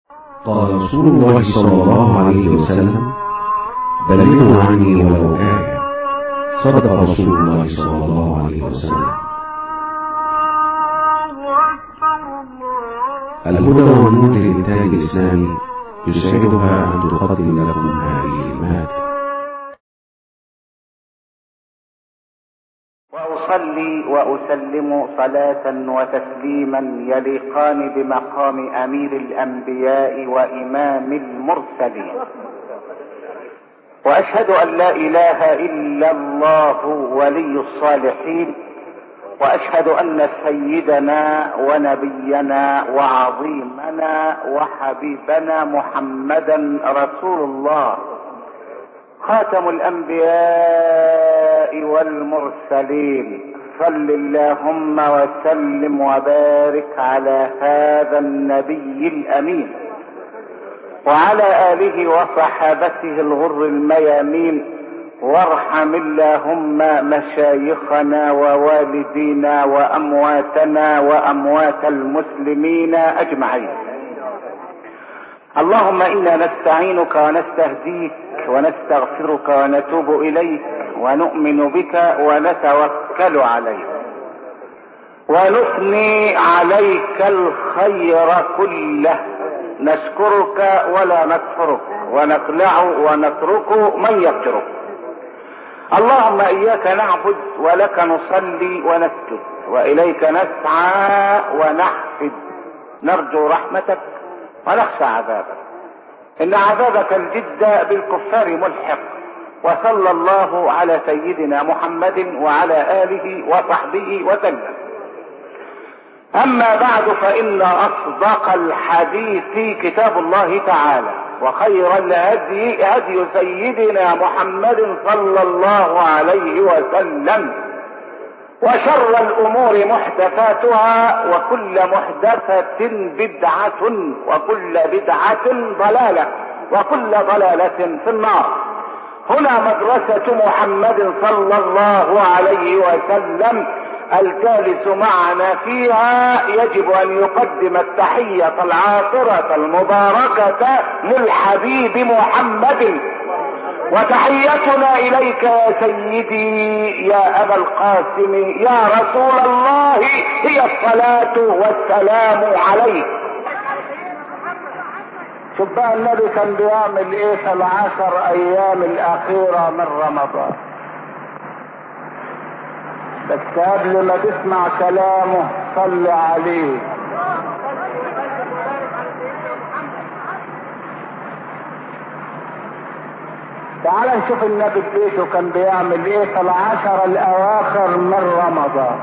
قال رسول الله صلى الله عليه وسلم بلغوا عني ولو آية صدق رسول الله صلى الله عليه وسلم الهدى والنور للإنتاج الإسلامي يسعدها أن تقدم لكم هذه المادة وأصلي وأسلم صلاة وتسليما يليقان بمقام أمير الأنبياء وإمام المرسلين وأشهد أن لا إله إلا الله ولي الصالحين وأشهد أن سيدنا ونبينا وعظيمنا وحبيبنا محمدا رسول الله خاتم الانبياء والمرسلين صل اللهم وسلم وبارك على هذا النبي الامين وعلى اله وصحابته الغر الميامين وارحم اللهم مشايخنا ووالدينا وامواتنا واموات المسلمين اجمعين اللهم انا نستعينك ونستهديك ونستغفرك ونتوب اليك ونؤمن بك ونتوكل عليك ونثني عليك الخير كله نشكرك ولا نكفرك ونقلع ونترك من يفجرك اللهم اياك نعبد ولك نصلي ونسجد واليك نسعى ونحفد نرجو رحمتك ونخشى عذابك ان عذابك الجد بالكفار ملحق وصلى الله على سيدنا محمد وعلى اله وصحبه وسلم اما بعد فان اصدق الحديث كتاب الله تعالى وخير الهدي هدي سيدنا محمد صلى الله عليه وسلم وشر الامور محدثاتها وكل محدثة بدعة وكل بدعة ضلالة وكل ضلالة في النار هنا مدرسة محمد صلى الله عليه وسلم الجالس معنا فيها يجب ان يقدم التحية العاطرة المباركة للحبيب محمد وتحيتنا اليك يا سيدي يا ابا القاسم يا رسول الله هي الصلاة والسلام عليك شوف بقى النبي كان بيعمل ايه في العشر ايام الاخيرة من رمضان بس قبل ما تسمع كلامه صل عليه تعال نشوف النبي في بيته كان بيعمل ايه في العشر الاواخر من رمضان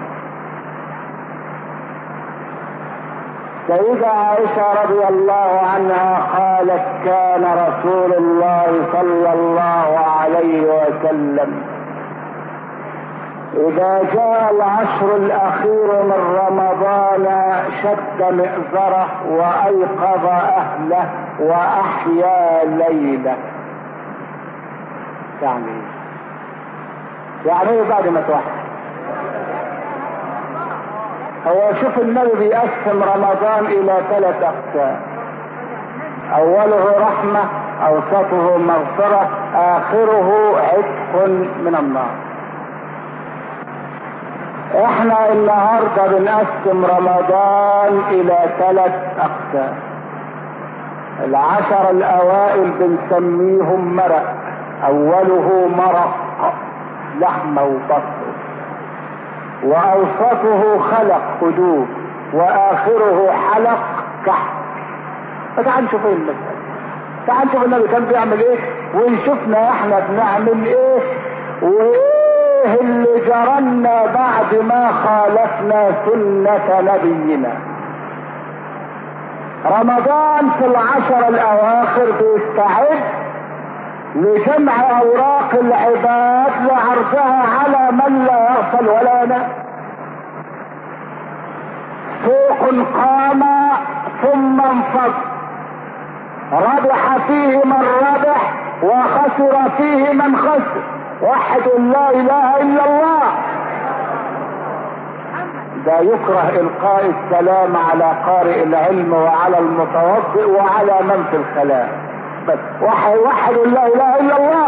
سيدة عائشة رضي الله عنها قالت كان رسول الله صلى الله عليه وسلم اذا جاء العشر الاخير من رمضان شد مئزره وايقظ اهله واحيا ليله يعني ايه يعني ايه بعد ما توحد هو شوف النبي بيقسم رمضان الى ثلاث اقسام اوله رحمة اوسطه مغفرة اخره عتق من النار احنا النهاردة بنقسم رمضان الى ثلاث اقسام العشر الاوائل بنسميهم مرق اوله مرق لحمة وبصر واوسطه خلق خدود واخره حلق كحك فتعال نشوف ايه المسألة تعال نشوف النبي كان بيعمل ايه ونشوفنا احنا بنعمل ايه وايه اللي جرالنا بعد ما خالفنا سنة نبينا رمضان في العشر الاواخر بيستعد لجمع اوراق العباد لعرضها على من لا يغفل ولا ينام سوق قام ثم انفض ربح فيه من ربح وخسر فيه من خسر وحد لا اله الا الله ده يكره القاء السلام على قارئ العلم وعلى المتوضئ وعلى من في الخلاء بس وحي وحد لا اله الا الله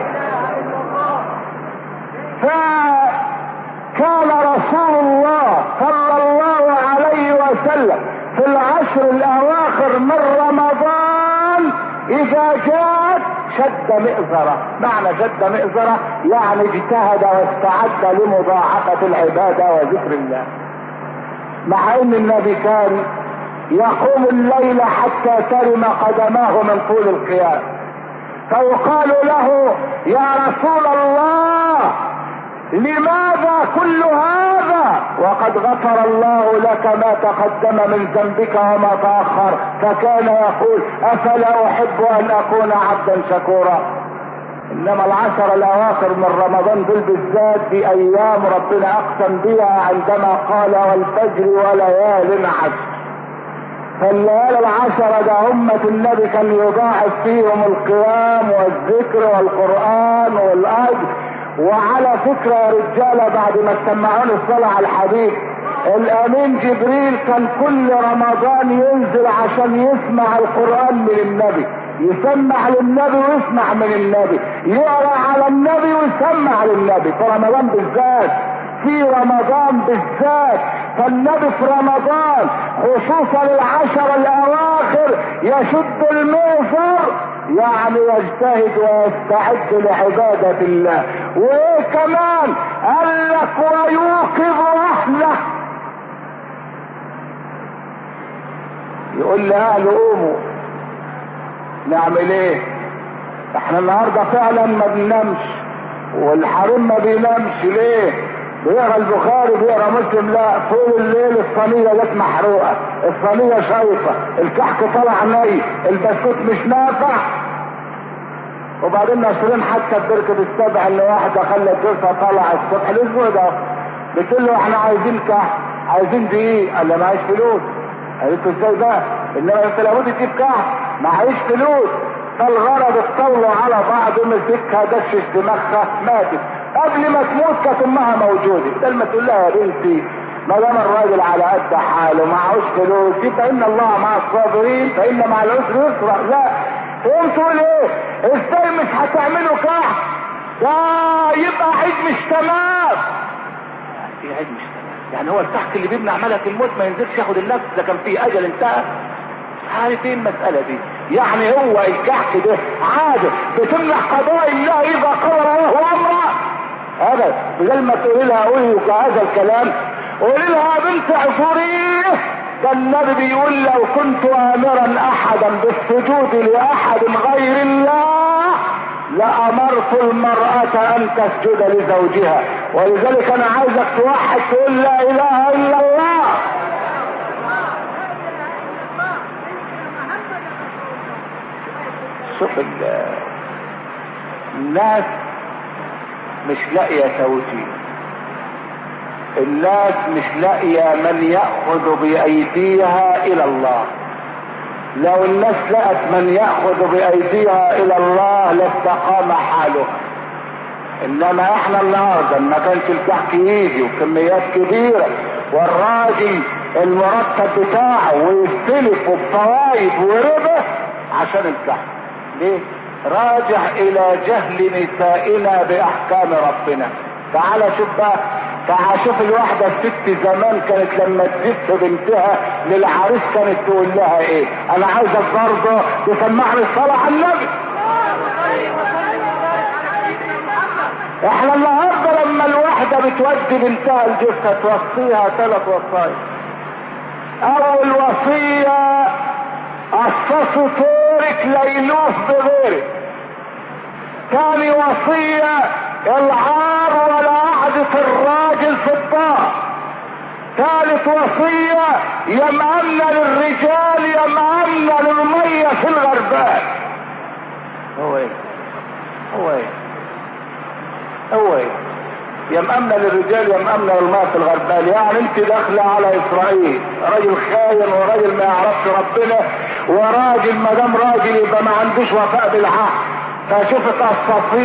فكان رسول الله صلى الله عليه وسلم في العشر الاواخر من رمضان اذا جاءت شد مئزرة معنى شد مئزرة يعني اجتهد واستعد لمضاعفة العبادة وذكر الله مع ان النبي كان يقوم الليل حتى ترم قدماه من طول القيام فيقال له يا رسول الله لماذا كل هذا وقد غفر الله لك ما تقدم من ذنبك وما تأخر فكان يقول افلا احب ان اكون عبدا شكورا انما العشر الاواخر من رمضان دول بالذات دي ايام ربنا اقسم بها عندما قال والفجر وليال عشر فالليالي العشرة ده أمة النبي كان يضاعف فيهم القيام والذكر والقرآن والأجر وعلى فكرة يا رجالة بعد ما استمعون الصلاة على الحبيب الامين جبريل كان كل رمضان ينزل عشان يسمع القرآن من النبي يسمع للنبي ويسمع من النبي يقرا على النبي ويسمع للنبي في رمضان بالذات في رمضان بالذات فالنبي في رمضان خصوصا العشر الاواخر يشد الميسر يعني يجتهد ويستعد لعبادة الله وايه كمان قال لك ويوقظ اهله يقول لاهله قوموا نعمل ايه احنا النهارده فعلا ما بننامش والحريم ما بينامش ليه بيقرا البخاري بيقرا مسلم لا طول الليل الصينيه جت محروقه الصينيه شايفه الكحك طلع ني البسكوت مش نافع وبعدين ناشرين حتى في بركه السبع اللي واحده خلت جوزها طلع الصبح الاسبوع ده بتقول له احنا عايزين كحك عايزين دقيق قال لها معيش فلوس قالت له ازاي بقى انما انت لابد تجيب كحك معيش فلوس فالغرض اتصلوا على بعض مسكها دشش دماغها ماتت قبل ما تموت كانت امها موجوده بدل ما تقول لها يا بنتي ما دام الراجل على قد حاله معهوش فلوس فان الله مع الصابرين فان مع العسر يسرا لا تقوم تقول ايه ازاي مش هتعملوا كحك ده يبقى عيد مش تمام في عيد مش تمام يعني هو الكحك اللي بيبني عملك الموت ما ينزلش ياخد النفس ده كان فيه اجل انتهى عارف ايه المسألة دي يعني هو الكحك ده عادة بتمنع قضاء الله اذا قضى الله امره ابدا بدل ما تقولي لها قولي هذا الكلام قولي لها يا بنت اعذريه ده النبي بيقول لو كنت امرا احدا بالسجود لاحد غير الله لامرت المرأة ان تسجد لزوجها ولذلك انا عايزك توحد تقول لا اله الا الله شوف الناس مش لاقية توجيه الناس مش لاقية من يأخذ بأيديها إلى الله لو الناس لقت من يأخذ بأيديها إلى الله لاستقام حالها إنما إحنا النهاردة ما كانش الكحك يجي وكميات كبيرة والراجل المرتب بتاعه ويستلف بفوايد وربح عشان الكحك ليه؟ راجع الى جهل نسائنا باحكام ربنا تعال شوف بقى تعال شوف الواحدة الست زمان كانت لما تزف بنتها للعريس كانت تقول لها ايه انا عايزك برضه تسمعني الصلاة على النبي احنا النهارده لما الواحدة بتودي بنتها الجثة توصيها ثلاث وصايا اول وصية قصصوا طورك ليلوف بغيرك ثاني وصية العار ولا عهدة الراجل في الدار ثالث وصية يا مأمنة للرجال يا مأمنة للمية في الغربال هو ايه هو ايه هو ايه يا مأمنة للرجال يا مأمنة للمية في الغربال يعني انت داخلة على اسرائيل راجل خاين وراجل ما يعرفش ربنا وراجل ما دام راجل يبقى ما عندوش وفاء بالعهد فشوف تقصفيه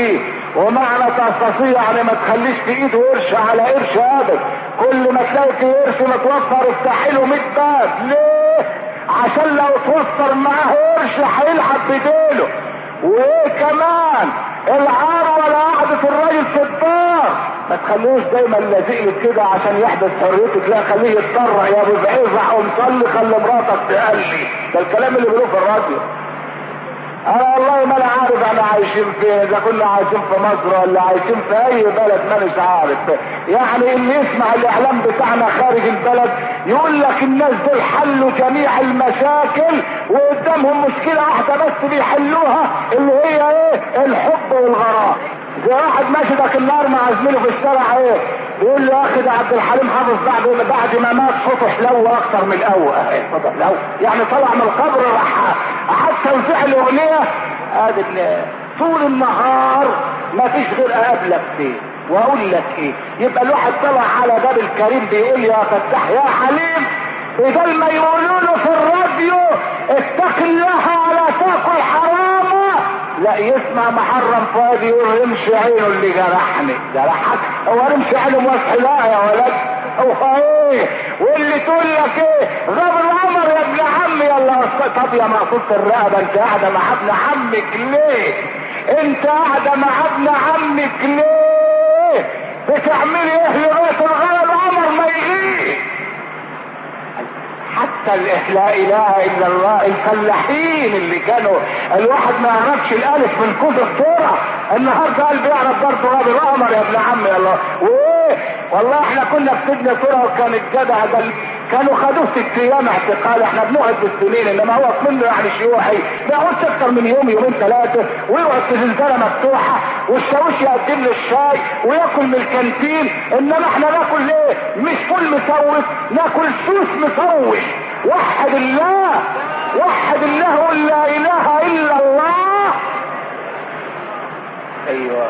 ومعنى تستطيع يعني ما تخليش في ايده قرش على قرش ابدا كل ما تلاقي في قرش متوفر افتحي له 100 باب ليه عشان لو توفر معاه قرش هيلعب بديله وايه كمان العار ولا قعدة الراجل في الدار ما تخلوش دايما لازق كده عشان يحدث حريتك لا خليه يتطرق يا ابو بعيزع ومصلي خلي مراتك تقلي ده الكلام اللي بيقولوه في الراديو انا والله ما انا عارف انا عايشين فين اذا كنا عايشين في مصر ولا عايشين في اي بلد مانيش عارف يعني اللي يسمع الاعلام بتاعنا خارج البلد يقول لك الناس دول حلوا جميع المشاكل وقدامهم مشكلة واحدة بس بيحلوها اللي هي ايه الحب والغرام زي واحد ماشي ذاك النهار مع زميله في الشارع ايه بيقول له يا اخي ده عبد الحليم حافظ بعد بعد ما مات صوته حلو اكتر من الاول حلو يعني طلع من القبر راح حتى الفعل اغنيه ادي طول النهار ما فيش غير اقابلك فيه واقول لك ايه يبقى الواحد طلع على باب الكريم بيقول يا فتاح يا حليم بدل ما يقولوا له في الراديو اتق الله ولا تاكل حرامه لا يسمع محرم فؤاد يقول رمش عينه اللي جرحني جرحك هو رمش عينه موسح لا يا ولد هو ايه واللي تقول لك ايه غاب العمر يا ابن عمي يلا طب يا مقصود الرقبه انت قاعده مع ابن عمك ليه انت قاعده مع ابن عمك ليه بتعملي ايه لغايه الغرب العمر ما يجيش حتى لا اله الا الله الفلاحين اللي كانوا الواحد ما يعرفش الالف من كتر الصوره النهارده قال بيعرف برضه غاب القمر يا ابن عمي الله وايه والله احنا كنا في سجن صوره وكان الجدع ده كانوا خدوه ست ايام اعتقال احنا بنقعد بالسنين انما هو منه يعني شيوعي ما يقعدش اكتر من يوم يومين ثلاثه ويقعد في زنزانه مفتوحه والشاويش يقدم له الشاي وياكل من الكانتين انما احنا ناكل ليه؟ مش فول مسوس ناكل سوس مسوس وحد الله وحد الله قل لا اله الا الله ايوه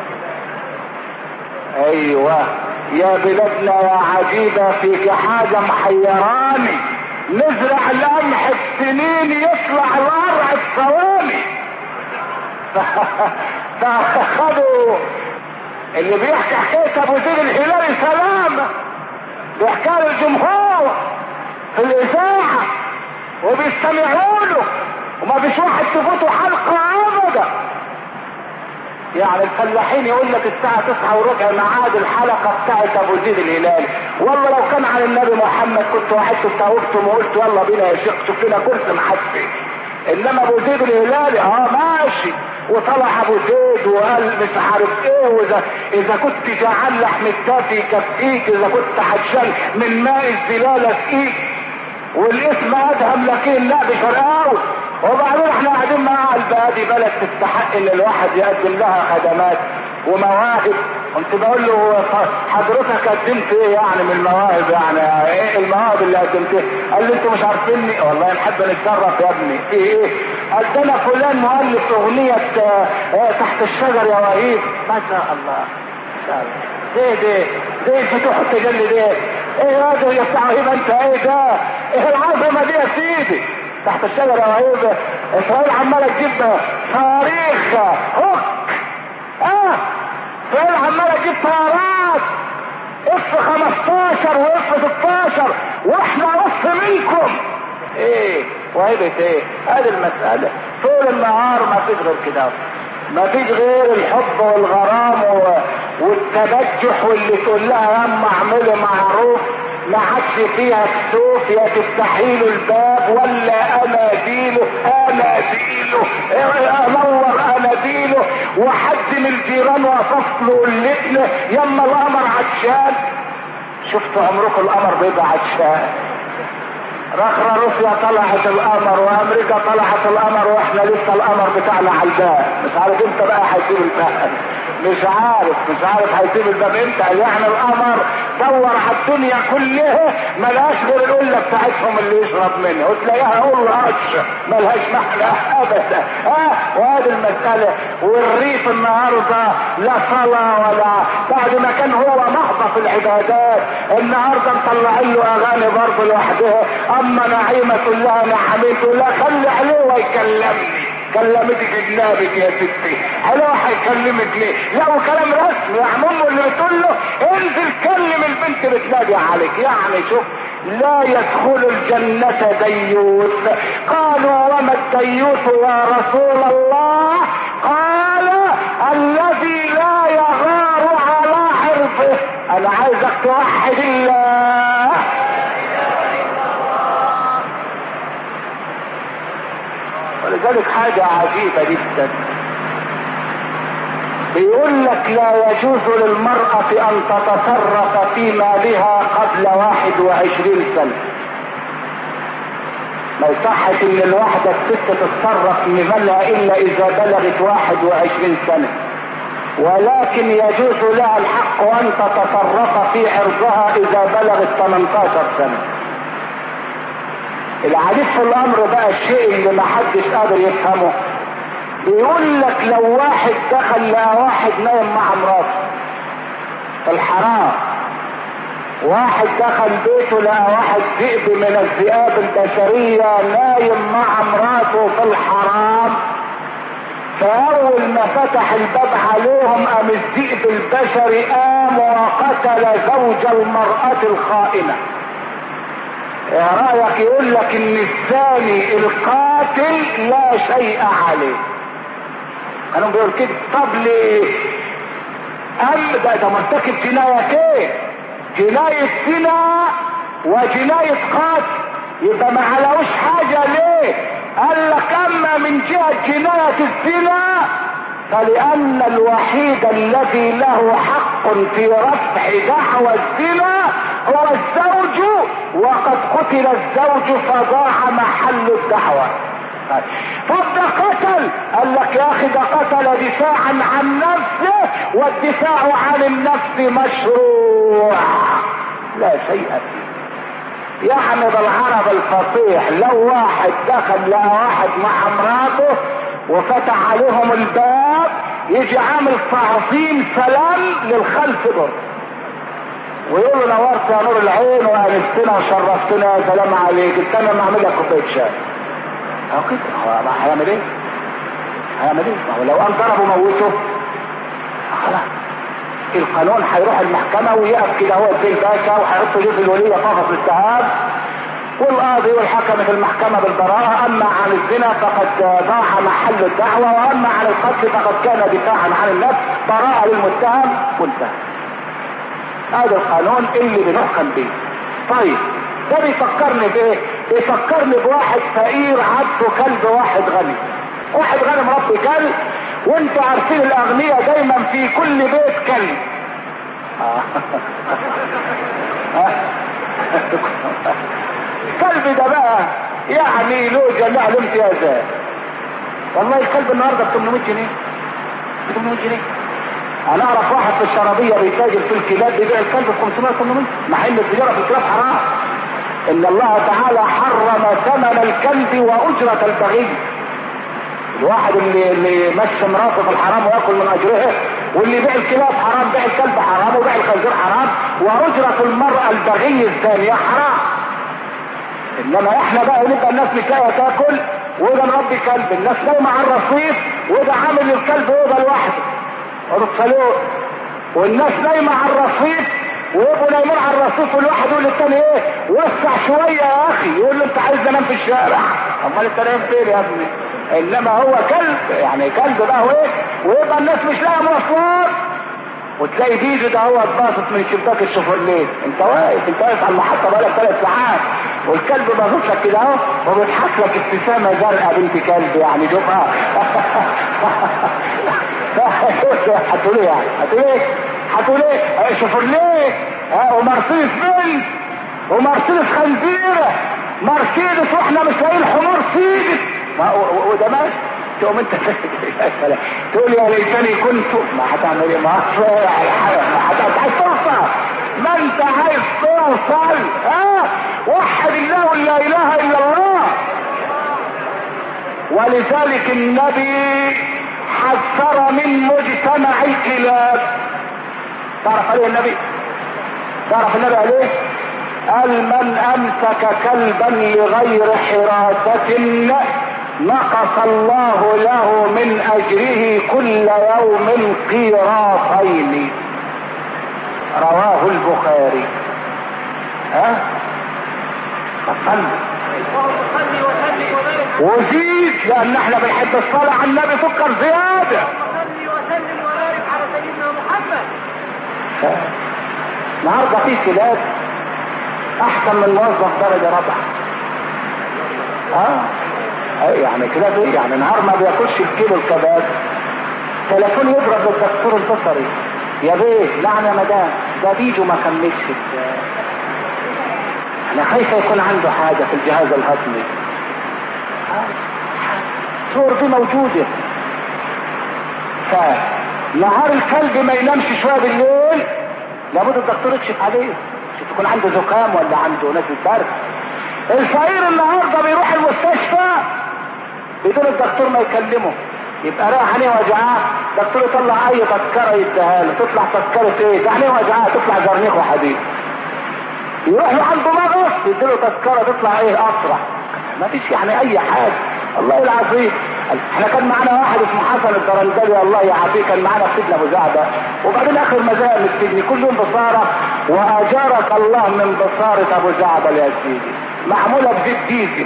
ايوه يا بلادنا يا عجيبة فيك حاجة محيراني نزرع القمح بسنين يطلع القرع بثواني فخدوا اللي بيحكي حكاية ابو زيد الهلالي سلامة بيحكي للجمهور في الاذاعة وبيستمعوا له وما فيش واحد تفوته حلقة ابدا يعني الفلاحين يقول لك الساعة تسعة وربع ميعاد الحلقة بتاعت ابو زيد الهلالي والله لو كان على النبي محمد كنت وحدت استوبتم وقلت يلا بينا يا شيخ شوف لنا كرسي محسن انما ابو زيد الهلالي اه ماشي وطلع ابو زيد وقال مش عارف ايه واذا اذا كنت جعان لحم الدافي يكفيك اذا كنت عطشان من ماء الزلالة فيك والاسم ادهم لكن لا بشرقاوي وبعدين احنا قاعدين معاها البادي بلد تستحق ان الواحد يقدم لها خدمات ومواهب كنت بقول له حضرتك قدمت ايه يعني من المواهب يعني ايه المواهب اللي قدمتها قال لي انتوا مش عارفيني والله نحب نتشرف يا ابني في ايه قال ده انا فلان مؤلف اغنية اه تحت الشجر يا وهيب ما شاء الله ما شاء الله زي ده زي الفتوح التجلي ده ايه هذا يا بتاع وهيب انت ايه ده ايه العظمة دي يا سيدي تحت الشجرة وهيب اسرائيل عمالة تجيب صواريخ هوك اه اسرائيل عمالة تجيب طيارات اف 15 واف 16 واحنا اف منكم ايه وهيبة ايه هذه المسألة طول النهار ما فيش غير كده ما فيش غير الحب والغرام والتبجح واللي تقول لها يا اما اعملي معروف ما عادش فيها السوف يا تفتحي له الباب ولا اناديله اناديله انور اناديله وحد من الجيران وقف له قلتنا يما القمر عطشان شفتوا عمركم القمر بيبقى عطشان رخرة روسيا طلعت القمر وامريكا طلعت القمر واحنا لسه القمر بتاعنا على الباب مش عارف امتى بقى هيسيب الباب مش عارف مش عارف هيسيب الباب امتى يعني القمر دور على الدنيا كلها ملهاش غير القله بتاعتهم اللي يشرب منها وتلاقيها قله قش ملهاش معنى ابدا اه وهذه المساله والريف النهارده لا صلاه ولا بعد ما كان هو محضه في العبادات النهارده مطلعين له اغاني برضه لوحدها اما نعيمه الله نعمته لا خلي عليه ويكلمني كلمتك اجنبك يا ستي هلا هيكلمك ليه لا وكلام رسمي يعني امه اللي بتقول له انزل كلم البنت بتنادي عليك يعني شوف لا يدخل الجنة ديوث قالوا وما الديوث يا رسول الله قال الذي لا يغار على عرضه انا عايزك توحد الله ولذلك حاجة عجيبة جدا بيقول لك لا يجوز للمرأة ان تتصرف في مالها قبل واحد وعشرين سنة ما يصحش ان الواحدة الست تتصرف في مالها الا اذا بلغت واحد وعشرين سنة ولكن يجوز لها الحق ان تتصرف في عرضها اذا بلغت 18 سنة العجيب في الامر بقى الشيء اللي ما حدش قادر يفهمه بيقول لك لو واحد دخل لقى واحد نايم مع مراته في الحرام واحد دخل بيته لقى واحد ذئب من الذئاب البشرية نايم مع مراته في الحرام فأول ما فتح الباب عليهم قام الذئب البشري قام وقتل زوج المرأة الخائنة يا رأيك يقول لك ان الثاني القاتل لا شيء عليه كانوا بيقول كده طب ليه قال ده ده مرتكب جنايتين جناية زنا وجناية قتل يبقى ما علوش حاجة ليه قال لك اما من جهة جناية الزنا فلان الوحيد الذي له حق في رفع دعوى الزنا هو الزوج وقد قتل الزوج فضاع محل الدعوة طب ده قتل قال لك يا اخي ده قتل دفاعا عن نفسه والدفاع عن النفس مشروع لا شيء فيه يعني بالعرب الفصيح لو واحد دخل لقى واحد مع مراته وفتح عليهم الباب يجي عامل تعظيم سلام للخلف دول ويقولوا نورت يا نور العين وانستنا وشرفتنا يا سلام عليك استنى ما اعمل لك كوبايه شاي اهو كده هو هيعمل ايه؟ هيعمل ايه؟ ما هو لو قام ضربه موته خلاص القانون هيروح المحكمة ويقف كده هو زي الباشا وهيحط جزء الولية قفص الاتهام والقاضي والحكم في المحكمة بالبراءة أما عن الزنا فقد ضاع محل الدعوة وأما عن القتل فقد كان دفاعا عن النفس براءة للمتهم وانتهى هذا القانون اللي بنحكم به طيب ده بيفكرني بايه بيفكرني بواحد فقير عبده كلب واحد غني واحد غني مربي كلب وانتوا عارفين الاغنياء دايما في كل بيت كلب الكلب ده بقى يعني له جميع الامتيازات والله الكلب النهارده ب 800 جنيه ب 800 جنيه انا اعرف واحد في الشرابيه بيتاجر في الكلاب بيبيع الكلب ب 500 800 مع ان التجاره في الكلاب حرام ان الله تعالى حرم ثمن الكلب واجره البغي الواحد اللي اللي مشى مراته في الحرام وياكل من اجرها واللي بيع الكلاب حرام بيع الكلب حرام وبيع الخنزير حرام واجره المراه البغي الثانيه حرام انما احنا بقى نبقى الناس مش لاقيه تاكل وده مربي كلب الناس نايمه على الرصيف وده عامل للكلب اوضه لوحده ارسلوه والناس نايمه على الرصيف ويبقوا نايمين على الرصيف والواحد يقول للتاني ايه وسع شويه يا اخي يقول له انت عايز انام في الشارع امال انت نايم فين يا ابني انما هو كلب يعني كلب بقى هو ايه ويبقى الناس مش لاقيه مواصلات وتلاقي بيجي ده هو اتباصت من شباك الشوفرليه انت واقف انت واقف على المحطه بقالك ثلاث ساعات والكلب باصص لك كده اهو وبيضحك لك ابتسامه زرقاء بنت كلب يعني شوفها هتقول ايه يعني هتقول ايه هتقول ايه شوفرليه ها ومرسيدس بنت ومرسيدس خنزيره مرسيدس واحنا مش لاقيين حمار سيدس وده ماشي تقوم انت تقول يا ليتني كنت ما هتعمل ايه ما عايز توصل ما انت عايز توصل ها وحد الله لا اله الا الله ولذلك النبي حذر من مجتمع الكلاب تعرف عليه النبي تعرف النبي عليه قال من امسك كلبا لغير حراسة نقص الله له من اجره كل يوم قيراطين رواه البخاري ها فصل وزيد لان احنا بنحب الصلاة على النبي فكر زيادة وصلي وسلم وبارك على سيدنا محمد النهارده في كلاب احسن من موظف درجة رابعة اه أي يعني كلاب ايه يعني نهار ما بياكلش الكيلو الكباب تليفون يضرب للدكتور البصري يا بيه نعم يا مدام ده بيجو ما كملش ال- انا خايفه يكون عنده حاجه في الجهاز الهضمي الصور دي موجوده فنهار الكلب ما ينامش شويه بالليل لابد الدكتور يكشف عليه شوف يكون عنده زكام ولا عنده نزله برد الفقير النهارده بيروح المستشفى بدون الدكتور ما يكلمه يبقى رايح عليه وجعاه الدكتور يطلع اي تذكره يديها له تطلع تذكره ايه؟ ده عليه وجعاه تطلع زرنيخ وحديد يروح له عنده مغص يديله تذكره تطلع ايه اسرع ما فيش يعني اي حاجه الله العظيم احنا كان معانا واحد اسمه حسن الدرندلي الله يعافيه كان معانا في سجن ابو زعبه وبعدين اخر ما زهق من السجن كل يوم بصاره واجارك الله من بصاره ابو زعبه يا سيدي معموله بزيت ديزل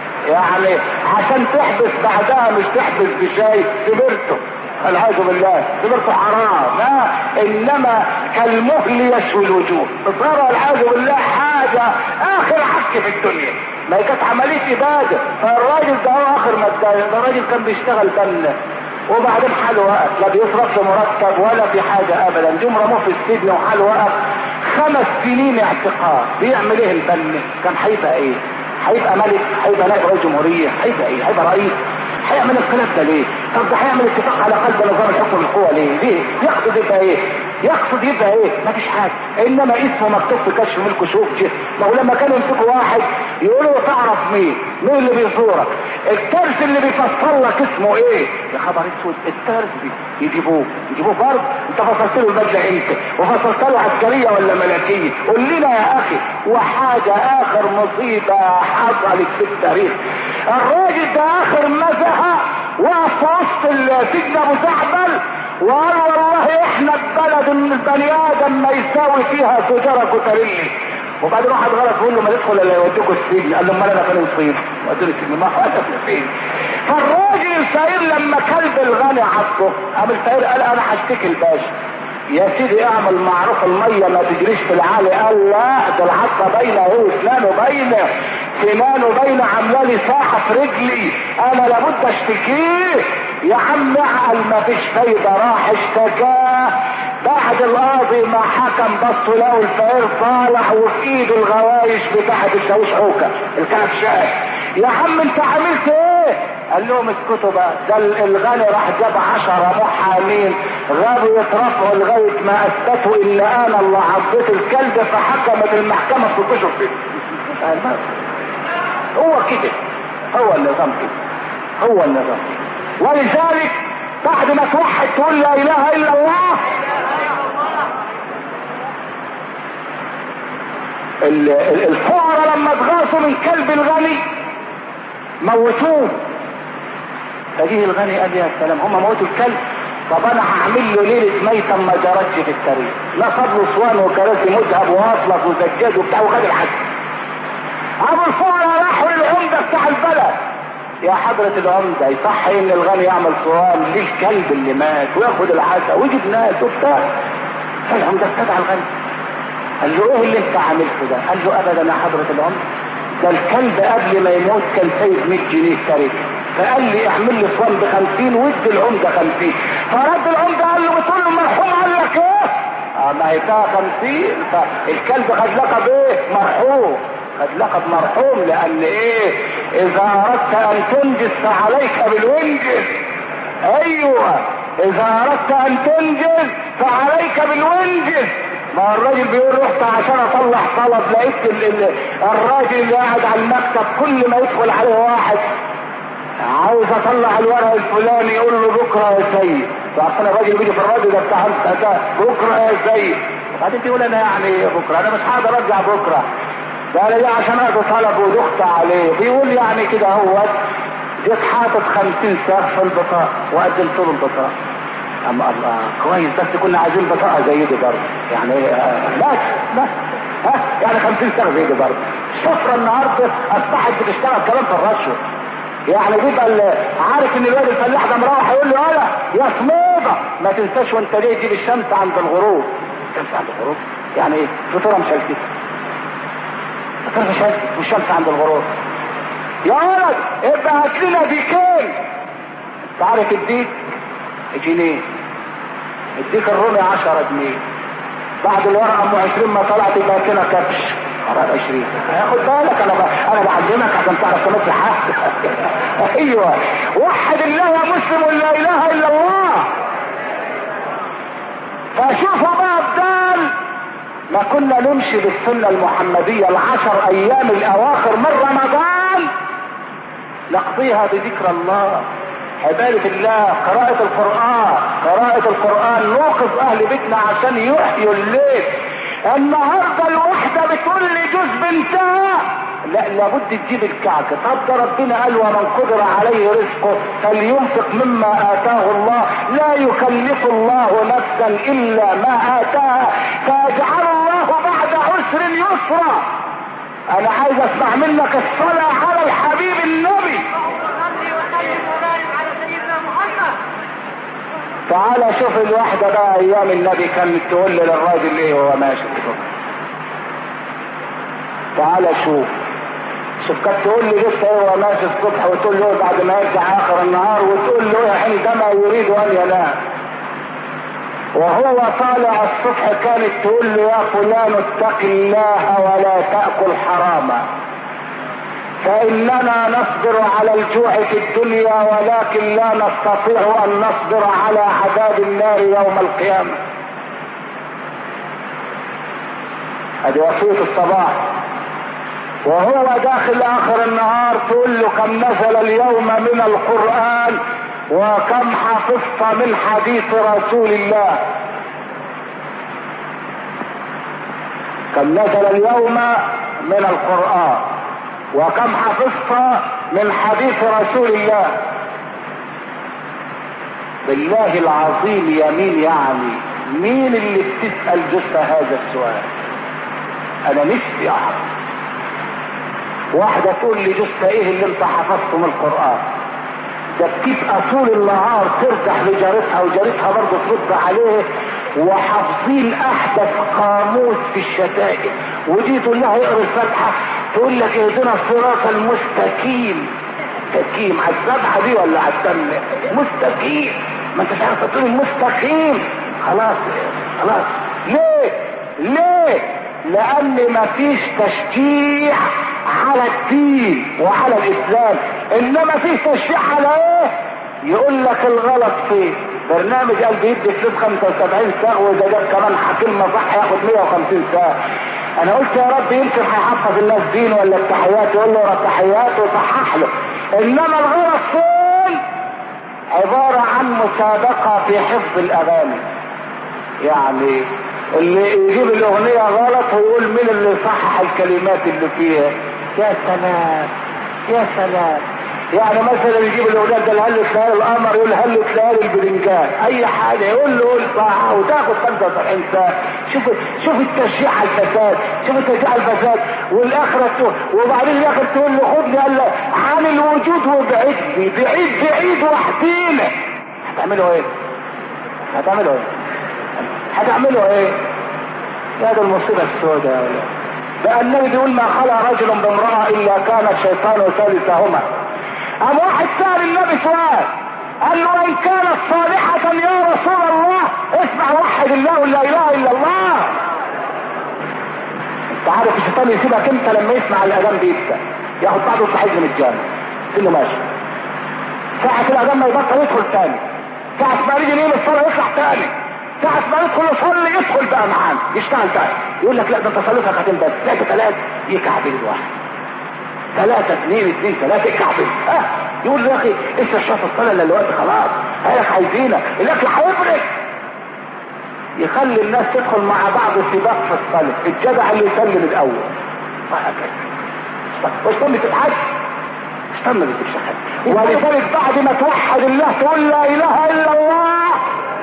يعني عشان تحبس بعدها مش تحبس بشاي سبرته والعياذ بالله سبرته حرام لا انما كالمهل يشوي الوجوه بصارة والعياذ بالله حاجة اخر حق في الدنيا ما هي كانت عملية ابادة فالراجل ده هو اخر ما اتضايق ده الراجل كان بيشتغل بنا وبعدين حاله وقف لا بيصرف له مرتب ولا في حاجة ابدا جم رموه في السجن وحاله وقف خمس سنين اعتقال بيعمل ايه البن كان هيبقى ايه هيبقى ملك هيبقى نائب رئيس جمهورية هيبقى ايه هيبقى رئيس هيعمل الخلاف ده ليه طب ده هيعمل اتفاق على قلب نظام الحكم بالقوة ليه ليه يقصد يبقى ايه يقصد يبقى ايه مفيش حاجة انما اسمه مكتوب في كشف ملك شوف ما هو لما كانوا يمسكوا واحد يقولوا له تعرف مين مين اللي بيزورك الترس اللي بيفصل لك اسمه ايه يا خبر اسود الترس دي يجيبوه يجيبوه برضه انت فصلت له البدله امتى وفصلت له عسكريه ولا ملكيه قول لنا يا اخي وحاجه اخر مصيبه حصلت في التاريخ الراجل ده اخر ما زهق وقف في وسط السجن ابو زعبل وقال والله احنا البلد ان البني ادم ما يساوي فيها سجاره كوتريلي وبعدين واحد غلط يقول له ما تدخل الا يوديكوا السجن قال له امال انا فين نصيب قلت له السجن ما هو انا فين فالراجل الفقير لما كلب الغني عضه قام الفقير قال انا هشتكي الباشا يا سيدي اعمل معروف الميه ما تجريش في العالي قال لا ده العصا باينه اهو اسنانه باينه سنانه باينه عامله لي ساحه في رجلي انا لابد اشتكيه يا عم اعقل ما فيش فايده راح اشتكاه بعد القاضي ما حكم بصوا له الفقير طالع وفي ايده الغوايش بتاعت الشاويش عوكه الكبشات يا عم انت عملت ايه قال لهم اسكتوا بقى ده الغني راح جاب عشرة محامين غابوا يترفعوا لغاية ما اثبتوا ان انا اللي عضيت الكلب فحكمت المحكمة في كشف فيه هو كده هو النظام كده هو النظام ولذلك بعد ما توحد تقول لا اله الا الله الفقراء لما اتغاثوا من كلب الغني موتوه فجيه الغني قال يا سلام هم موتوا الكلب طب انا هعمل له ليله ميته ما جرتش في التاريخ لا صاب له اسوان وكراسي مذهب واطلق وزجاج وبتاع وخد الحد ابو الفقراء راحوا للعمده بتاع البلد يا حضرة العمدة يصح ان الغني يعمل صوان للكلب اللي مات وياخد العزا ويجيب ناس وبتاع فالعمدة استدعى الغني قال له ايه اللي انت عملته ده قال له ابدا يا حضرة العمدة ده الكلب قبل ما يموت كان سايب 100 جنيه تركه فقال لي اعمل لي صوان ب 50 وادي العمده 50 فرد العمده قال له بتقول له المرحوم قال لك ايه؟ اه ما هي فيها 50 فالكلب خد لقب ايه؟ مرحوم خد لقب مرحوم لان ايه؟ اذا اردت ان تنجز فعليك بالونجز ايوه اذا اردت ان تنجز فعليك بالونجز ما الراجل بيقول رحت عشان اطلع طلب لقيت ال ال الراجل اللي قاعد على المكتب كل ما يدخل عليه واحد عاوز اطلع الورق الفلاني يقول له بكره يا سيد عشان الراجل بيجي في الراديو ده بتاع ده بكره يا سيد بعدين تقول انا يعني بكره انا مش هقدر ارجع بكره ده انا عشان اخد طلب ودخت عليه بيقول يعني كده هو جيت حاطط خمسين ساق في البطاقة وقدمت له البطاقة اما الله كويس بس كنا عايزين بطاقة زي دي برضه يعني لا لا ها يعني خمسين ساق زي دي برضه الشفرة النهارده اصبحت بتشتغل كمان في الرشوة يعني بيبقى عارف ان الواد الفلاح ده مروح يقول له يلا يا صميدة ما تنساش وانت جاي تجيب الشمس عند الغروب الشمس عند الغروب يعني ايه فطوره مشلتت فطوره مشلتت والشمس عند الغروب يا ولد ابقى هات لنا ديكين تعرف الديك جنيه الديك الرومي 10 جنيه بعد الورقه ام 20 ما طلعت يبقى كده كبش 20 خد بالك انا ب... انا بعلمك عشان تعرف تمثل حق ايوه وحد الله يا مسلم لا اله الا الله فشوفوا بقى ابدال ما كنا نمشي بالسنة المحمدية العشر ايام الاواخر من رمضان نقضيها بذكر الله عبادة الله قراءة القرآن قراءة القرآن نوقف اهل بيتنا عشان يحيوا الليل النهاردة الوحدة بتقول لي جزء بنتها لا لابد تجيب الكعك طب ده ربنا قال ومن قدر عليه رزقه فلينفق مما اتاه الله لا يكلف الله نفسا الا ما اتاها فيجعل الله بعد عسر يسرا انا عايز اسمع منك الصلاة على الحبيب النبي صلي وسلم وبارك على سيدنا محمد تعالى شوف الواحدة بقى ايام النبي كانت تقول للراجل ايه وهو ماشي كده تعالى شوف شوف كانت تقول لي لسه ايه وهو ماشي الصبح وتقول له بعد ما يرجع اخر النهار وتقول له عندما يريد ان ينام وهو طالع الصبح كانت تقول له يا فلان اتق الله ولا تأكل حراما فإننا نصبر على الجوع في الدنيا ولكن لا نستطيع أن نصبر على عذاب النار يوم القيامة هذه وصية الصباح وهو داخل آخر النهار تقول له كم نزل اليوم من القرآن وكم حفظت من حديث رسول الله كم نزل اليوم من القرآن وكم حفظت من حديث رسول الله بالله العظيم يمين يعني مين اللي بتسأل جثة هذا السؤال انا نفسي اعرف واحدة تقول لي جثة ايه اللي انت حفظته من القرآن ده بتبقى طول النهار ترجح لجارتها وجارتها برضه ترد عليه وحافظين احدث قاموس في الشتائم ودي تقول لها اقرا الفاتحه تقول لك اهدنا الصراط المستقيم مستقيم على السبعه دي ولا على الثامنه مستقيم ما انتش عارف تقول المستقيم خلاص خلاص ليه ليه لان مفيش تشجيع على الدين وعلى الاسلام انما فيه تشجيع على ايه يقول لك الغلط فين برنامج قال بيدي فلوس 75 ساعة واذا جاب كمان كلمة صح ياخد 150 ساعة انا قلت يا رب يمكن هيحفظ الناس دين ولا التحيات يقول له التحيات وصحح له انما الغلط فين عبارة عن مسابقة في حفظ الاغاني يعني اللي يجيب الاغنية غلط ويقول مين اللي صحح الكلمات اللي فيها يا سلام يا سلام يعني مثلا يجيب الاولاد ده هل تلاقي القمر يقول هل تلاقي البرنجان اي حاجه يقول له قول صح وتاخد 75 ساعه شوف شوف التشجيع على الفساد شوف التشجيع على الفساد والاخره تقول وبعدين الاخر تقول له خدني قال له عن الوجود وبعدني بعيد بعيد وحدينا هتعملوا ايه؟ هتعملوا ايه؟ هتعملوا ايه؟ يا ده المصيبه السوداء يا ولاد بقى النبي بيقول ما خلى رجل بامرأة إلا كان الشيطان ثالثهما قام واحد سأل النبي سؤال قال له إن كانت صالحة يا رسول الله اسمع وحد الله لا إله إلا الله أنت عارف الشيطان يسيبك أنت لما يسمع الأذان بيبدأ ياخد بعضه وتحج من الجامع تقول له ماشي ساعة الأذان ما يبطل يدخل تاني ساعة ما يجي يوم الصلاة يطلع تاني ساعة ما يدخل يصلي يدخل بقى معانا يشتغل تاني يقول لك لا ده انت صليت ركعتين بس ثلاثة ثلاثة يكعبل الواحد ثلاثة اثنين اثنين ثلاثة يكعبل اه يقول له يا اخي انت شاف الصلاة الا الوقت خلاص هيك عايزينك الاكل هيفرق يخلي الناس تدخل مع بعض سباق في الصلاة الجدع اللي يسلم الاول وهكذا مش سنة الحج الشيطان ما بيسيبش حد ولذلك بعد ما توحد الله تقول لا اله الا الله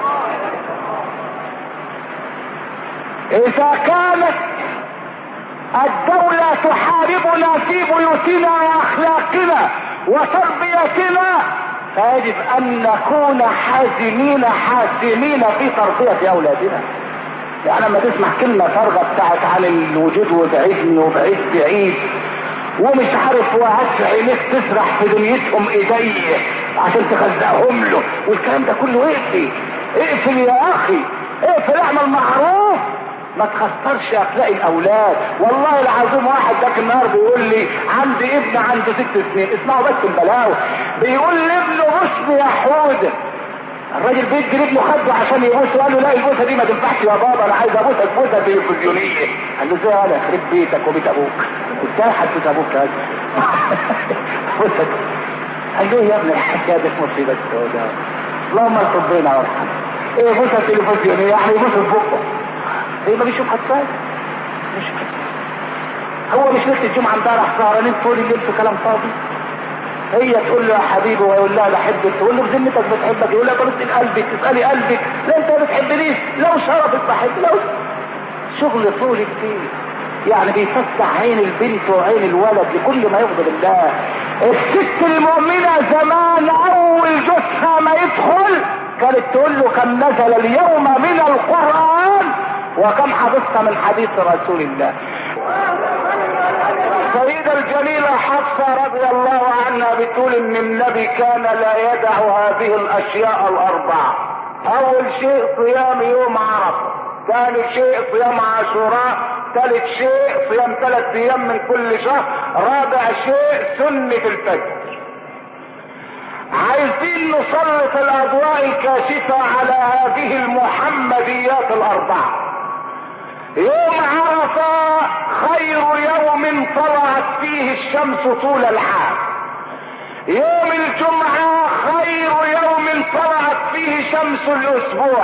اذا كانت الدولة تحاربنا في بيوتنا واخلاقنا وتربيتنا فيجب ان نكون حازمين حاسمين في تربية اولادنا يعني لما تسمع كلمة فارغة بتاعت عن الوجود وبعدني وبعيد بعيد ومش عارف وهات عينيك تسرح في دنيتهم ايديه عشان تخزقهم له والكلام ده كله اقفل اقفل يا اخي اقفل اعمل معروف ما تخسرش اخلاق الاولاد والله العظيم واحد ذاك النهار بيقول لي عندي ابن عنده ست سنين اسمعوا بس البلاوي بيقول لابنه بصني يا حوده الراجل بيدي ابنه خده عشان يبوسه قال له لا البوسه دي ما تنفعش يا بابا انا عايز ابوسك بوسه تلفزيونيه قال له ازاي انا يخرب بيتك وبيت ابوك ازاي هتبوس ابوك هذا بوسك قال له يا ابن الحكايه دي مصيبه السوداء اللهم ارحم بينا وارحم ايه بوسه تلفزيونيه يعني يبوس في بقه ايه ما بيشوف حد ثاني مش هو مش لسه الجمعه امبارح سهرانين طول الليل في كلام فاضي هي تقول له يا حبيبي ويقول لها بحبك تقول له بذمتك بتحبك يقول لها بص قلبك تسالي قلبك لا انت ما بتحبنيش لو شرفك بحب لو شغل طول الليل يعني بيفتح عين البنت وعين الولد لكل ما يغضب الله الست المؤمنة زمان اول جثها ما يدخل كانت تقول له كم نزل اليوم من القرآن وكم حفظت من حديث رسول الله السيدة الجليلة حفصة رضي الله عنها بتقول ان النبي كان لا يدع هذه الاشياء الاربعة اول شيء صيام يوم عرفة ثاني شيء صيام عاشوراء ثالث شيء صيام ثلاث ايام من كل شهر رابع شيء سنة الفجر عايزين نسلط الاضواء الكاشفة على هذه المحمديات الاربعة يوم عرفة خير يوم طلعت فيه الشمس طول العام يوم الجمعة خير يوم طلعت فيه شمس الاسبوع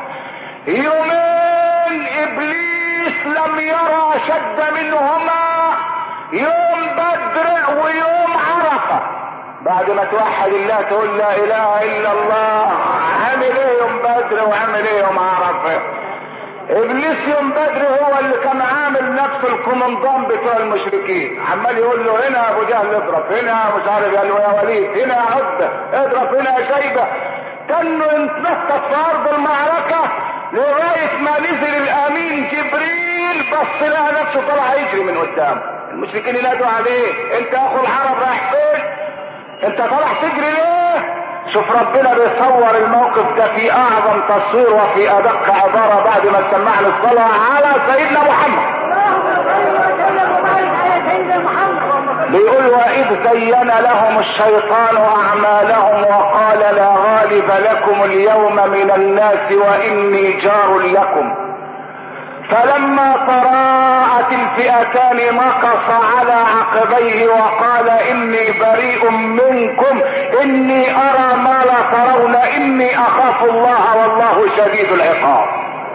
يومين ابليس لم يرى شد منهما يوم بدر ويوم عرفة بعد ما توحد الله تقول لا اله الا الله عامل ايه يوم بدر وعامل ايه يوم عرفه ابليس يوم بدر هو اللي كان عامل نفس الكومندان بتوع المشركين عمال يقول له هنا ابو جهل اضرب هنا مش عارف قال له يا وليد هنا يا عتبه اضرب هنا يا شيبه كانه يتنطط في ارض المعركه لغايه ما نزل الامين جبريل بص لقى نفسه طلع يجري من قدام المشركين ينادوا عليه انت اخو العرب رايح فين انت طالع تجري ليه شوف ربنا بيصور الموقف ده في اعظم تصوير وفي ادق عبارة بعد ما سمعنا الصلاة على سيدنا محمد بيقول واذ زين لهم الشيطان اعمالهم وقال لا غالب لكم اليوم من الناس واني جار لكم فلما تراءت الفئتان نقص على عقبيه وقال اني بريء منكم اني ارى ما لا ترون اني اخاف الله والله شديد العقاب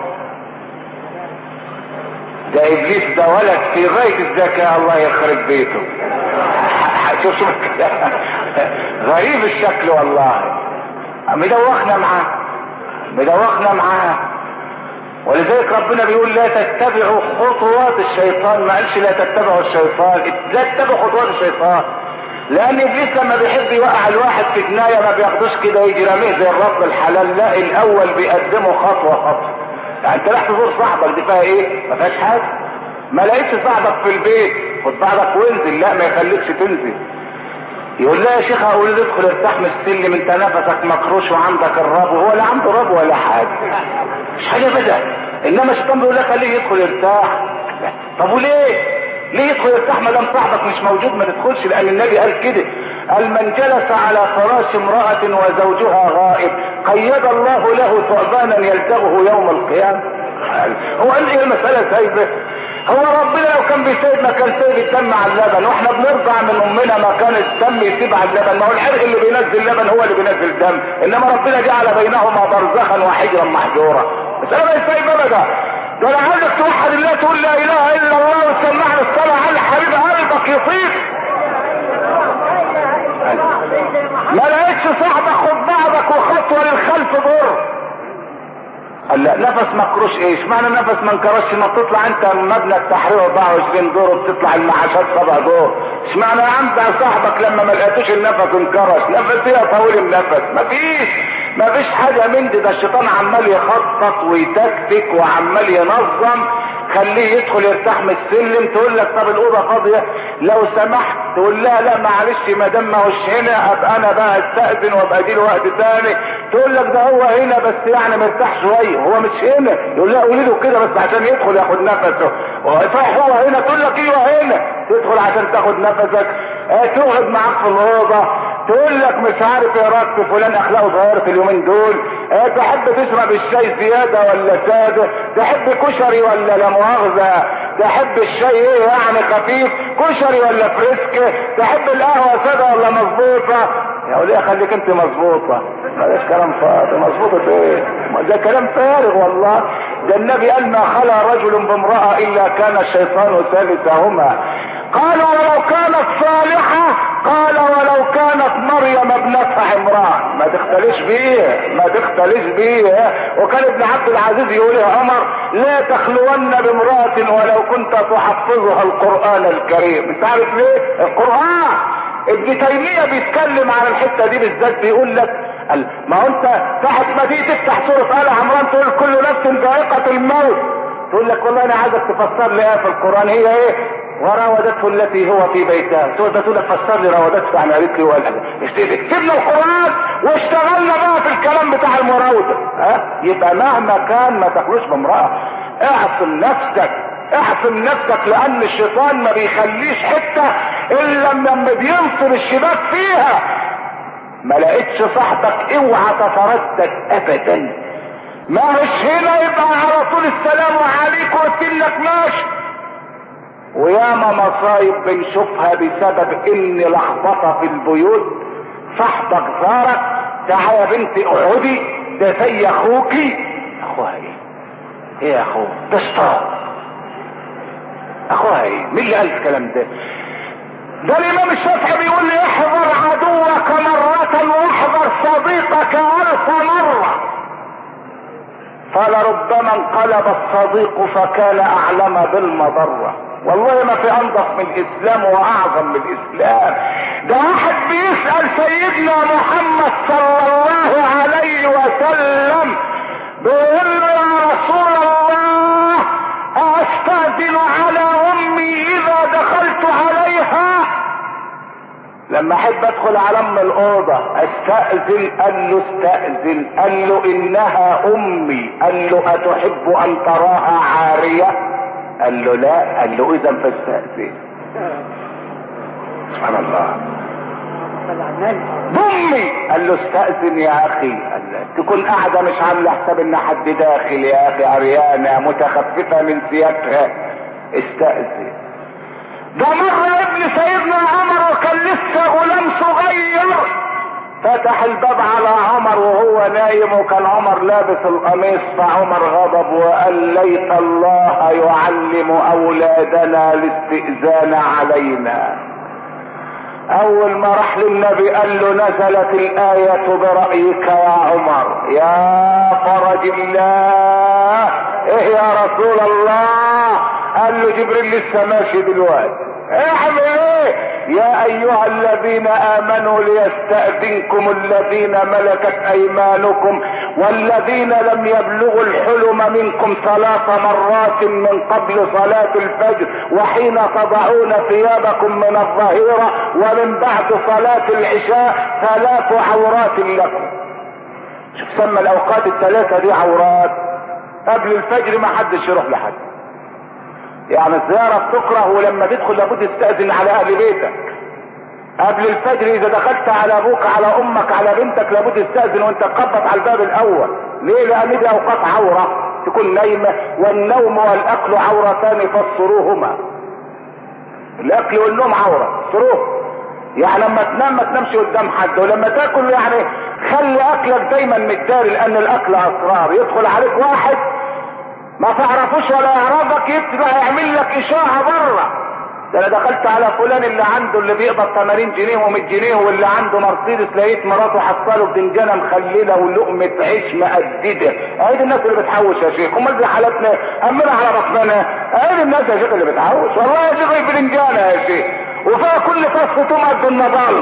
ده ابليس ده ولد في غاية الذكاء الله يخرب بيته شوف شوف غريب الشكل والله مدوخنا معاه مدوخنا معاه ولذلك ربنا بيقول لا تتبعوا خطوات الشيطان ما قالش لا تتبعوا الشيطان لا تتبعوا خطوات الشيطان لان ابليس لما بيحب يوقع الواحد في جنايه ما بياخدوش كده يجي راميه زي الرب الحلال لا الاول بيقدمه خطوه خطوه يعني انت رايح تزور صاحبك دي فيها ايه ما فيهاش حاجه ما لقيتش صاحبك في البيت خد بعضك وانزل لا ما يخليكش تنزل يقول لا يا شيخ اقول له ادخل ارتاح من السلم انت نفسك مكروش وعندك الرب هو لا عنده رب ولا حاجه مش حاجه بدا انما الشيطان بيقول لك خليه يدخل يرتاح طب وليه ليه يدخل يرتاح ما دام صاحبك مش موجود ما تدخلش لان النبي قال كده قال من جلس على فراش امرأة وزوجها غائب قيد الله له ثعبانا يلتغه يوم القيامة هو قال ايه المسألة سايبة هو ربنا لو كان بيسيب ما كان سيب الدم على اللبن واحنا بنرضع من امنا ما كان الدم يسيب على اللبن ما هو العرق اللي بينزل لبن هو اللي بينزل دم انما ربنا جعل بينهما برزخا وحجرا محجورا بس انا ما يسيب ابدا ده انا عايزك توحد الله تقول لا اله الا الله وتسمعنا الصلاه على حبيب قلبك يطيق نفس مكروش ايش معنى نفس ما انكرش ما بتطلع انت من مبنى التحرير 24 دور وبتطلع المعاشات سبع دور اشمعنى انت صاحبك لما ما لقيتوش النفس انكرش نفس ايه طويل النفس مفيش مفيش حاجه من دي ده الشيطان عمال يخطط ويتكتك وعمال ينظم خليه يدخل يرتاح من السلم تقول لك طب الاوضه فاضيه لو سمحت تقول لها لا معلش ما دام ما هوش هنا ابقى انا بقى استاذن وابقى اجي له وقت تاني تقول لك ده هو هنا بس يعني مرتاح شويه هو مش هنا يقول لها قولي له كده بس عشان يدخل ياخد نفسه صحيح هو هنا تقول لك ايوه هنا تدخل عشان تاخد نفسك اه تقعد معاك في الاوضه تقول لك مش عارف ايه رايك فلان اخلاقه اتغيرت في اليومين دول اه تحب تشرب الشاي زياده ولا ساده تحب كشري ولا لا مؤاخذه تحب الشاي ايه يعني خفيف كشري ولا فريسك تحب القهوه ساده ولا مظبوطه يا وليه خليك انت مظبوطه ماليش كلام فاضي مظبوطه ايه ما ده كلام فارغ والله ده النبي قال ما خلا رجل بامراه الا كان الشيطان ثالثهما قالوا ولو كانت صالحة قال ولو كانت مريم ابنة عمران ما تختلش بيه ما تختلش بيه وكان ابن عبد العزيز يقول يا عمر لا تخلون بامرأة ولو كنت تحفظها القرآن الكريم انت عارف ليه القرآن ابن تيمية بيتكلم على الحتة دي بالذات بيقول لك قال ما هو انت ساعة ما تيجي تفتح سورة آل عمران تقول كل نفس ذائقة الموت تقول لك والله انا عايزك تفسر لي ايه في القرآن هي ايه وراودته التي هو في بيتها تقول ده تقول لك فسر لي راودته يعني قالت لي ولا اكتبنا القران واشتغلنا بقى في الكلام بتاع المراوده ها يبقى مهما كان ما تخلوش بامراه اعصم نفسك احسن نفسك لان الشيطان ما بيخليش حته الا لما بينصب الشباك فيها ما لقيتش صاحبك اوعى تتردد ابدا ما هوش هنا يبقى على طول السلام عليكم وقلت لك ماشي وياما مصايب بنشوفها بسبب ان لخبطه في البيوت صاحبك زارك تعالى يا بنتي اقعدي ده زي اخوكي اخوها ايه ايه يا اخوه ده شطار اخوها ايه مين اللي قال الكلام ده ده الامام الشافعي بيقول لي احذر عدوك مرة واحذر صديقك الف مرة فلربما انقلب الصديق فكان اعلم بالمضرة والله ما في انضف من الاسلام واعظم من الاسلام ده واحد بيسأل سيدنا محمد صلى الله عليه وسلم بيقول له يا رسول الله استاذن على امي اذا دخلت عليها لما احب ادخل على ام الاوضه استاذن قال له استاذن قال له انها امي قال له اتحب ان تراها عاريه قال له لا قال له اذا فاستاذن سبحان الله امي قال له استاذن يا اخي قال له تكون قاعده مش عامله حساب ان حد داخل يا اخي عريانه متخففه من ثيابها استاذن ده مرة ابن سيدنا عمر وكان لسه غلام صغير فتح الباب على عمر وهو نايم وكان عمر لابس القميص فعمر غضب وقال ليت الله يعلم اولادنا الاستئذان علينا اول ما راح للنبي قال له نزلت الاية برأيك يا عمر يا فرج الله ايه يا رسول الله قال له جبريل لسه ماشي دلوقتي اعمل ايه يا ايها الذين امنوا ليستأذنكم الذين ملكت ايمانكم والذين لم يبلغوا الحلم منكم ثلاث مرات من قبل صلاة الفجر وحين تضعون ثيابكم من الظهيرة ومن بعد صلاة العشاء ثلاث عورات لكم شوف سمى الاوقات الثلاثة دي عورات قبل الفجر ما حدش يروح لحد يعني الزيارة بتكره ولما تدخل لابد تستأذن على اهل بيتك قبل الفجر اذا دخلت على ابوك على امك على بنتك لابد تستأذن وانت تخبط على الباب الاول ليه لان دي اوقات عورة تكون نايمة والنوم والاكل عورتان فاستروهما الاكل والنوم عورة استروه يعني لما تنام ما تنامش قدام حد ولما تاكل يعني خلي اكلك دايما متداري لان الاكل اسرار يدخل عليك واحد ما تعرفوش ولا يعرفك يبتدي يعمل لك اشاعة بره ده انا دخلت على فلان اللي عنده اللي بيقبض 80 جنيه و100 جنيه واللي عنده مرسيدس لقيت مراته حصله بدنجانه مخلله ولقمه عيش مقدده اهي الناس اللي بتحوش يا شيخ امال زي حالتنا همنا على بطننا اهي الناس يا شيخ اللي بتحوش والله يا شيخ البدنجانه يا شيخ وفيها كل فص توم قد النضال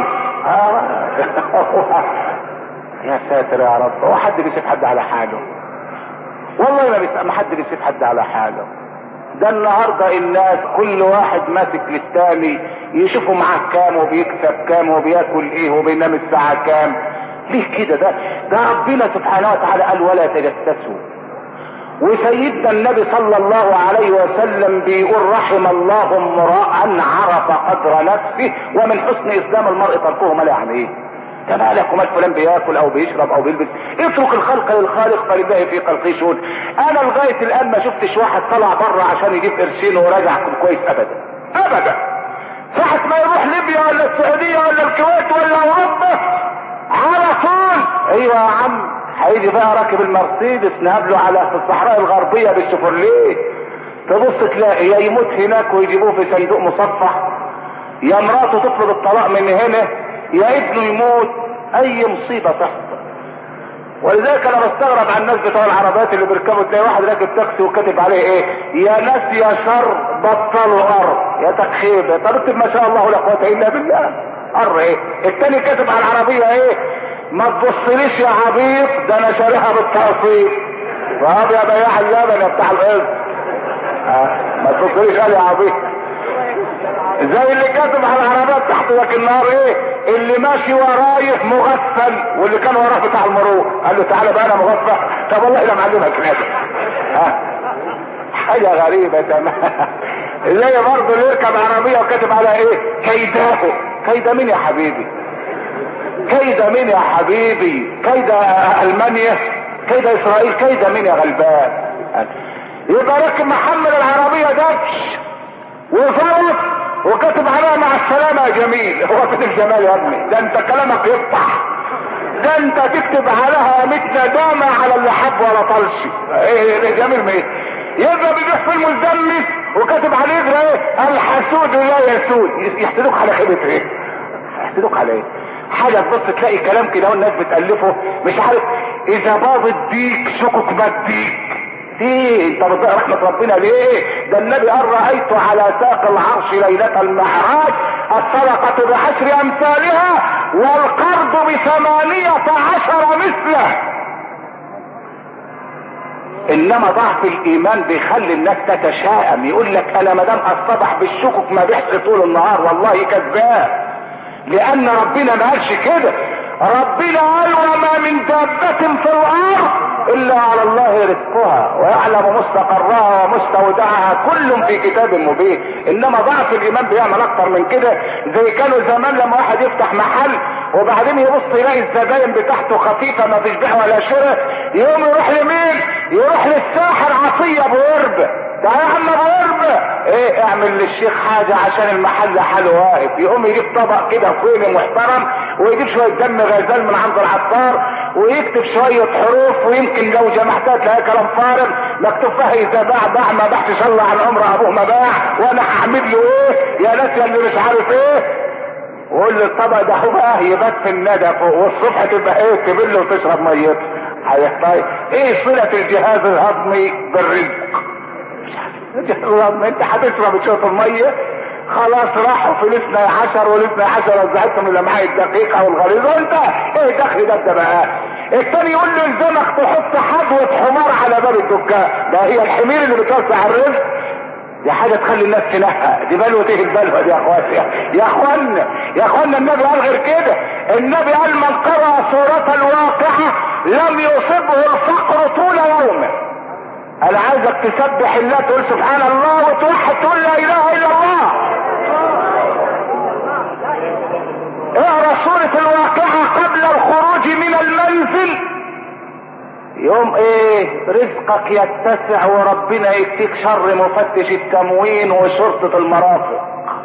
يا ساتر يا رب هو حد بيسيب حد على حاله والله ما, بيس... ما حد بيسيب حد على حاله ده النهاردة الناس كل واحد ماسك للتاني يشوفوا معاه كام وبيكسب كام وبياكل ايه وبينام الساعة كام ليه كده ده ده ربنا سبحانه وتعالى قال ولا تجسسوا وسيدنا النبي صلى الله عليه وسلم بيقول رحم الله امرأ عرف قدر نفسه ومن حسن اسلام المرء تركه ما لا يعنيه ده مالك ومال فلان بياكل او بيشرب او بيلبس اترك الخلق للخالق فلله في خلقه شهود انا لغايه الان ما شفتش واحد طلع بره عشان يجيب قرشين ورجع كويس ابدا ابدا ساعة ما يروح ليبيا ولا السعودية ولا الكويت ولا اوروبا على طول ايوه يا عم هيجي بقى راكب المرسيدس نقابله على في الصحراء الغربية بالشيفروليه تبص تلاقي يا يموت هناك ويجيبوه في صندوق مصفح يا مراته تطلب الطلاق من هنا يا ابنه يموت اي مصيبة تحصل ولذلك انا بستغرب عن الناس بتوع العربيات اللي بيركبوا تلاقي واحد راكب تاكسي وكاتب عليه ايه يا ناس يا شر بطلوا ار يا تكخيب طب اكتب ما شاء الله لا قوه الا بالله ار ايه التاني كاتب على العربيه ايه ما تبصليش يا عبيط ده انا شاريها بالتقسيط فهذا يا بياع اللبن يا بتاع القسط ما تبصليش قال يا عبيط زي اللي كاتب على العربية تحت ذاك النهار ايه اللي ماشي ورايه مغفل واللي كان وراه بتاع المرور قال له تعالى بقى انا مغفل طب والله لا معلمك كده ها حاجة غريبة تمام زي برضه اللي يركب عربية وكاتب على ايه كيداه كيد مين يا حبيبي كيد مين يا حبيبي كيد المانيا كيد اسرائيل كيد مين يا غلبان يبقى راكب محمل العربية دبش وفرط وكاتب عليها مع السلامة يا جميل هو كاتب جمال يا ابني ده انت كلامك يفتح ده انت تكتب عليها 100 ندامة على اللي حب ولا طلش ايه جميل مين يبقى بيبيع في المزمت وكاتب عليه يجرى ايه الحسود لا يسود يحسدوك على خيبة ايه يحسدوك على ايه حاجة تبص تلاقي كلام كده والناس بتألفه مش عارف اذا باض الديك شكك ما الديك ليه انت بتضيع رحمة ربنا ليه ده النبي قال رأيت على ساق العرش ليلة المعراج الصدقة بعشر امثالها والقرض بثمانية عشر مثله انما ضعف الايمان بيخلي الناس تتشائم يقول لك انا ما دام اصطبح بالشكك ما بيحصي طول النهار والله كذاب لان ربنا ما قالش كده ربنا قال وما من دابة في الارض الا على الله رزقها ويعلم مستقرها ومستودعها كل في كتاب مبين انما ضعف الايمان بيعمل اكتر من كده زي كانوا زمان لما واحد يفتح محل وبعدين يبص يلاقي الزباين بتاعته خفيفه ما فيش بيع ولا شراء يقوم يروح لمين يروح للساحر عطيه ابو قربه ده يا عم ابو قربه ايه اعمل للشيخ حاجه عشان المحل حاله واقف يقوم يجيب طبق كده فويل محترم ويجيب شويه دم غزال من عند العطار ويكتب شويه حروف ويمكن لو جمعتها تلاقي كلام فارغ مكتوب فيها اذا باع باع ما باعش صلى على عمر ابوه ما باع وانا هعمل له ايه يا ناس يا اللي مش عارف ايه وقول لي الطبق ده هو بقى يبات في الندى فوق والصبح تبقى ايه تبل وتشرب ميته طيب ايه صلة الجهاز الهضمي بالرزق الجهاز الهضمي انت هتشرب شوية المية خلاص راحوا في الاثنى عشر والاثنى عشر وزعتهم الامعاء الدقيقة والغليظة وانت ايه دخل ده بقى التاني يقول لي الزمك تحط حدوة حمار على باب الدكان ده هي الحمير اللي بتوسع الرزق دي حاجة تخلي الناس تنهى دي بلوة ايه البلوة دي يا اخواتي يا اخوانا يا اخوانا النبي قال غير كده النبي قال من قرأ سورة الواقعة لم يصبه الفقر طول يومه انا عايزك تسبح الله تقول سبحان الله وتوحد تقول لا اله الا الله اقرا سورة الواقعة قبل الخروج من المنزل يوم ايه رزقك يتسع وربنا يكفيك شر مفتش التموين وشرطة المرافق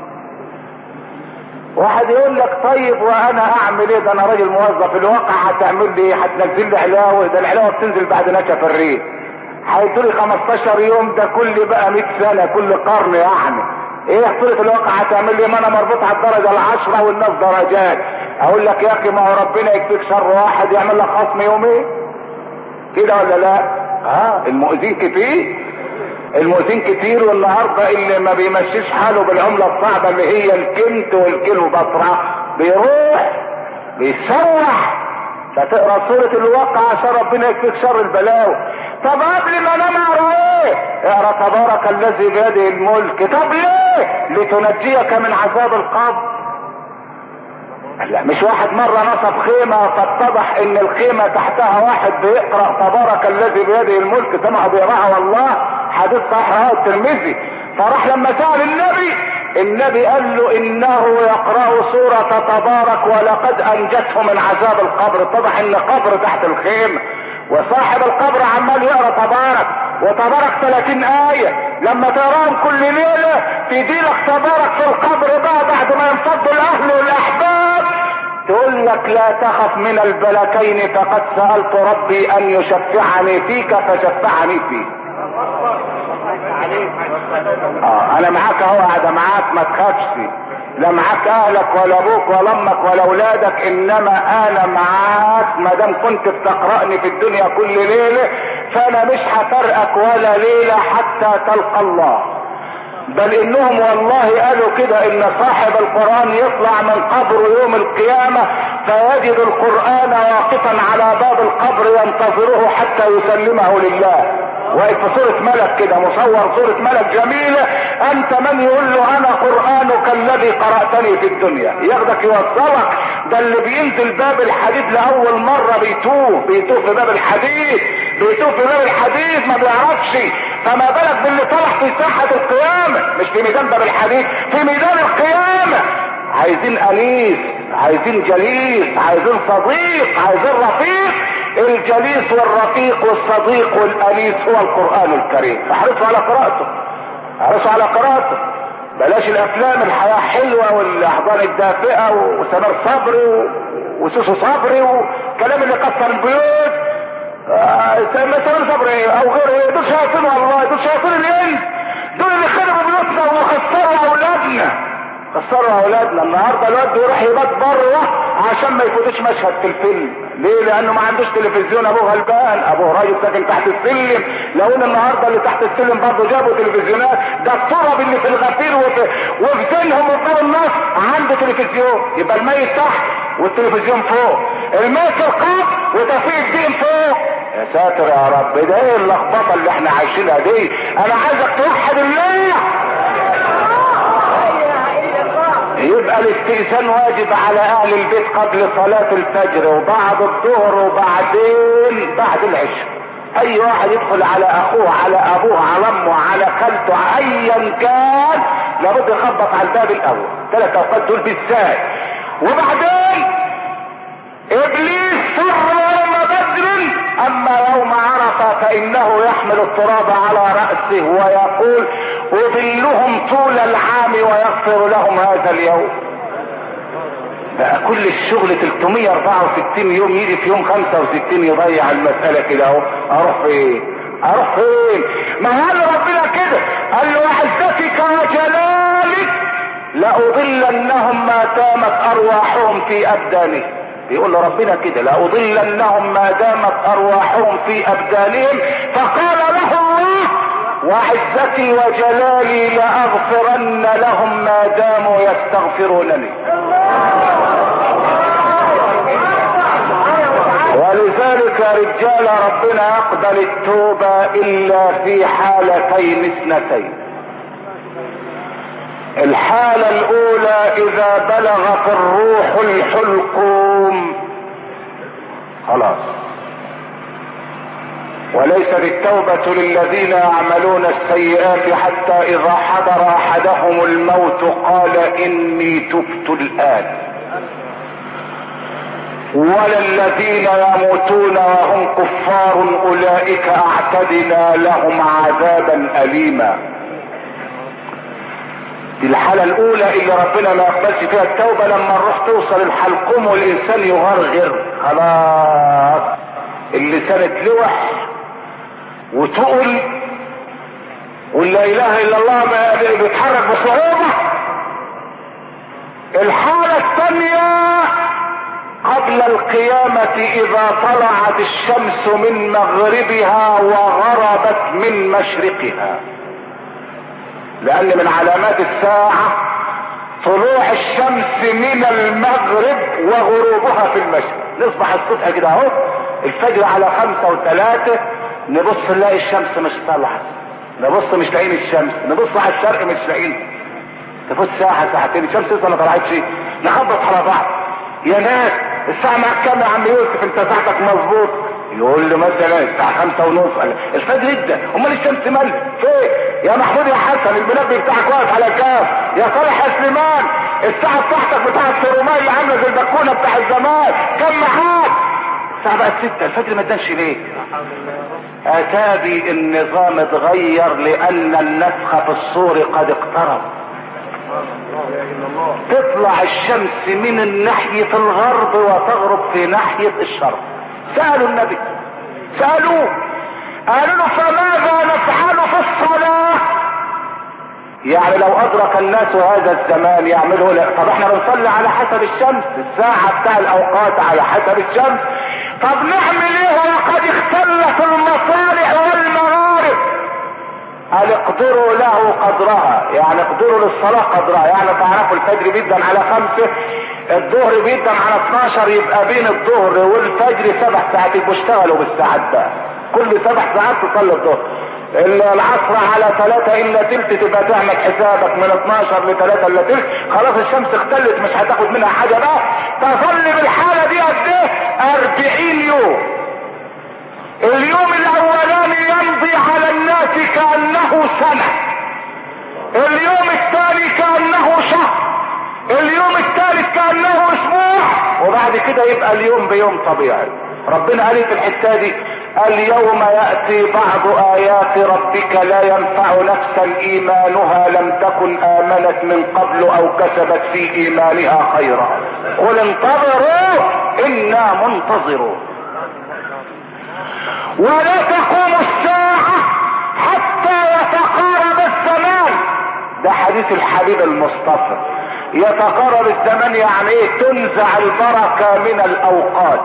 واحد يقول لك طيب وانا اعمل ايه ده انا راجل موظف الواقع هتعمل لي هتنزل لي علاوه ده العلاوه بتنزل بعد نشف الريح هيدولي 15 يوم ده كل بقى 100 سنه كل قرن يعني ايه صورة الواقع هتعمل لي ما انا مربوط على الدرجة العشرة والناس درجات اقول لك يا اخي ما هو ربنا يكفيك شر واحد يعمل لك خصم يومين كده ولا لا ها المؤذين كتير المؤذين كتير والنهارده اللي ما بيمشيش حاله بالعمله الصعبه اللي هي الكنت والكيلو بطرة بيروح بيسوح فتقرا سورة الواقع عشان ربنا يكفيك شر البلاوي طب قبل ما انام اقرا ايه؟ اقرا تبارك الذي بيده الملك طب ليه؟ لتنجيك من عذاب القبر لا مش واحد مرة نصب خيمة فاتضح ان الخيمة تحتها واحد بيقرأ تبارك الذي بيده الملك سمع بيقرأها والله حديث صحيح رواه الترمذي فراح لما سأل النبي النبي قال له انه يقرأ سورة تبارك ولقد انجته من عذاب القبر اتضح ان قبر تحت الخيمة وصاحب القبر عمال يقرأ تبارك وتبارك 30 آية لما تقراهم كل ليلة تديلك تبارك في القبر بقى بعد ما ينفضوا الاهل والاحباب تقول لك لا تخف من البلكين فقد سألت ربي ان يشفعني فيك فشفعني فيك اه انا معاك اهو قاعد معاك ما تخافش لا معاك اهلك ولا ابوك ولا امك ولا اولادك انما انا معاك ما دام كنت بتقرأني في الدنيا كل ليلة فانا مش هفرقك ولا ليلة حتى تلقى الله بل انهم والله قالوا كده ان صاحب القرآن يطلع من قبره يوم القيامة فيجد القرآن واقفا على باب القبر ينتظره حتى يسلمه لله واقف في صورة ملك كده مصور صورة ملك جميلة انت من يقول له انا قرآنك الذي قرأتني في الدنيا ياخدك يوصلك ده اللي بينزل باب الحديد لاول مرة بيتوه بيتوه في باب الحديد بيتوه في باب الحديد ما بيعرفش فما بالك باللي طلع في ساحة القيامة مش في ميدان باب الحديد في ميدان القيامة عايزين انيس عايزين جليس عايزين صديق عايزين رفيق الجليس والرفيق والصديق والانيس هو القرآن الكريم فاحرصوا على قراءته احرصوا على قراءته بلاش الافلام الحياة حلوة والاحضان الدافئة وسمير صبري وسوسو صبري والكلام اللي كسر البيوت سمير صبري او غيره دول شياطين والله دول شياطين الانس دول اللي خربوا بيوتنا وخسروا اولادنا خسروا اولادنا النهارده الواد يروح يبات بره عشان ما يفوتش مشهد في الفيلم ليه لانه ما عندوش تلفزيون ابوه غلبان ابوه راجل ساكن تحت السلم لو ان النهارده اللي تحت السلم برضه جابوا تلفزيونات ده التراب اللي في الغفير وفي وفي ذهنهم وفي الناس عنده تلفزيون يبقى الميت تحت والتلفزيون فوق الميت في القبر وتوفيق الدين فوق يا ساتر يا رب ده ايه اللخبطه اللي احنا عايشينها دي انا عايزك توحد الله يبقى الاستئذان واجب على اهل البيت قبل صلاة الفجر وبعد الظهر وبعدين بعد العشاء اي واحد يدخل على اخوه على ابوه على امه على خالته ايا كان لابد يخبط على الباب الاول ثلاث اوقات دول بالذات وبعدين ابليس فر يوم بدر اما يوم عرفه فانه يحمل التراب على راسه ويقول اذلهم طول العام ويغفر لهم هذا اليوم بقى كل الشغل 364 يوم يجي في يوم 65 يضيع المسألة كده اهو اروح فين اروح فين ما قال ربنا كده قال له وعزتك وجلالك لأضلنهم ما دامت ارواحهم في ابدانهم بيقول ربنا كده لأضلنهم ما دامت ارواحهم في ابدانهم فقال له الله وعزتي وجلالي لأغفرن لهم ما داموا يستغفرونني ولذلك يا رجال ربنا يقبل التوبة الا في حالتين اثنتين الحالة الاولى اذا بلغت الروح الحلقوم خلاص وليست التوبة للذين يعملون السيئات حتى اذا حضر احدهم الموت قال اني تبت الان ولا الذين يموتون وهم كفار اولئك اعتدنا لهم عذابا اليما دي الحالة الاولى اللي ربنا ما يقبلش فيها التوبة لما الروح توصل الحلقوم والانسان يغرغر خلاص اللسان اتلوح وتقل ولا اله الا الله ما- بيتحرك بصعوبة الحالة الثانية قبل القيامة اذا طلعت الشمس من مغربها وغربت من مشرقها لان من علامات الساعة طلوع الشمس من المغرب وغروبها في المشرق نصبح الصبح كده اهو الفجر على خمسة وثلاثة نبص نلاقي الشمس مش طالعة نبص مش لاقيين الشمس نبص على الشرق مش لاقيين تفوت ساعة ساعتين الشمس لسه ما طلعتش نخبط على بعض يا ناس الساعة معاك كام يا عم يوسف انت ساعتك مظبوط يقول له مثلا الساعة خمسة ونص قال الفجر ادى امال الشمس مال فين يا محمود يا حسن المنبه بتاعك واقف على كام يا صالح يا سليمان الساعة بتاعتك بتاعت سروماي اللي عاملة زي البكونة بتاع الزمان كم معاك الساعة بقت ستة الفجر ما ادانش ليه اتابي النظام اتغير لان النفخ في الصور قد اقترب تطلع الشمس من ناحية الغرب وتغرب في ناحية الشرق سألوا النبي سألوه قالوا له فماذا نفعل في الصلاة يعني لو ادرك الناس هذا الزمان يعملوا لا طب احنا بنصلي على حسب الشمس الساعة بتاع الاوقات على حسب الشمس طب نعمل ايه وقد اختلت المصالح والمغارب قال اقدروا له قدرها يعني اقدروا للصلاة قدرها يعني تعرفوا الفجر بيبدأ على خمسة الظهر بيبدأ على 12 يبقى بين الظهر والفجر سبع ساعات يبقوا اشتغلوا بالساعات ده كل سبع ساعات تصلي الظهر العصر على ثلاثة الا تلت تبقى تعمل حسابك من 12 لثلاثة الا تلت خلاص الشمس اختلت مش هتاخد منها حاجة بقى تصلي بالحالة دي قد ايه 40 يوم اليوم الاولاني يمضي على الناس كأنه سنة اليوم الثاني كأنه شهر اليوم الثالث كأنه اسبوع وبعد كده يبقى اليوم بيوم طبيعي ربنا قال في الحتة دي اليوم يأتي بعض آيات ربك لا ينفع نفسا إيمانها لم تكن آمنت من قبل أو كسبت في إيمانها خيرا قل انتظروا إنا منتظرون ولا تقوم الساعة حتى يتقارب الزمان ده حديث الحبيب المصطفى يتقارب الزمان يعني ايه تنزع البركة من الاوقات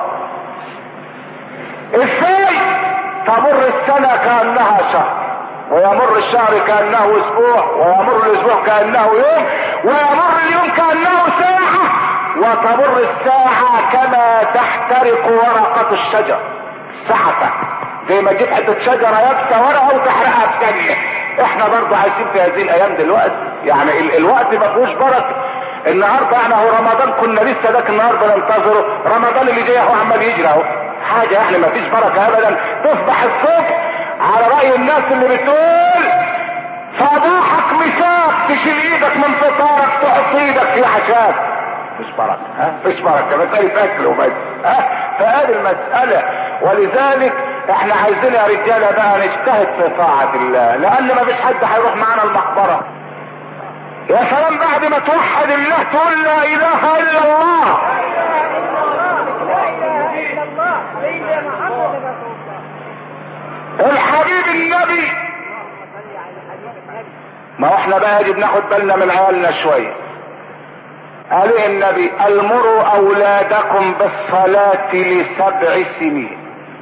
ازاي تمر السنة كأنها شهر ويمر الشهر كأنه اسبوع ويمر الاسبوع كأنه يوم ويمر اليوم كأنه ساعة وتمر الساعة كما تحترق ورقة الشجر سحفة زي ما تجيب حتة شجرة يابسة ورقة وتحرقها في ثانية احنا برضه عايشين في هذه الايام دلوقتي يعني ال الوقت ما فيهوش بركة النهارده احنا هو رمضان كنا لسه ذاك النهارده ننتظره رمضان اللي جاي اهو عمال يجري اهو حاجة يعني ما فيش بركة ابدا تصبح الصبح على رأي الناس اللي بتقول صباحك مساك تشيل ايدك من فطارك تحط ايدك في عشاك مش بركة ها مش بركة مسألة اكل وبس ها فهذه المسألة ولذلك احنا عايزين يا رجالة بقى نجتهد في طاعة الله لان ما فيش حد هيروح معانا المقبرة يا سلام بعد ما توحد الله تقول لا اله الا الله لا اله الا الله سيدنا محمد رسول الله الحبيب النبي ما هو احنا بقى يجب ناخد بالنا من عيالنا شوية قال ايه النبي المروا اولادكم بالصلاة لسبع سنين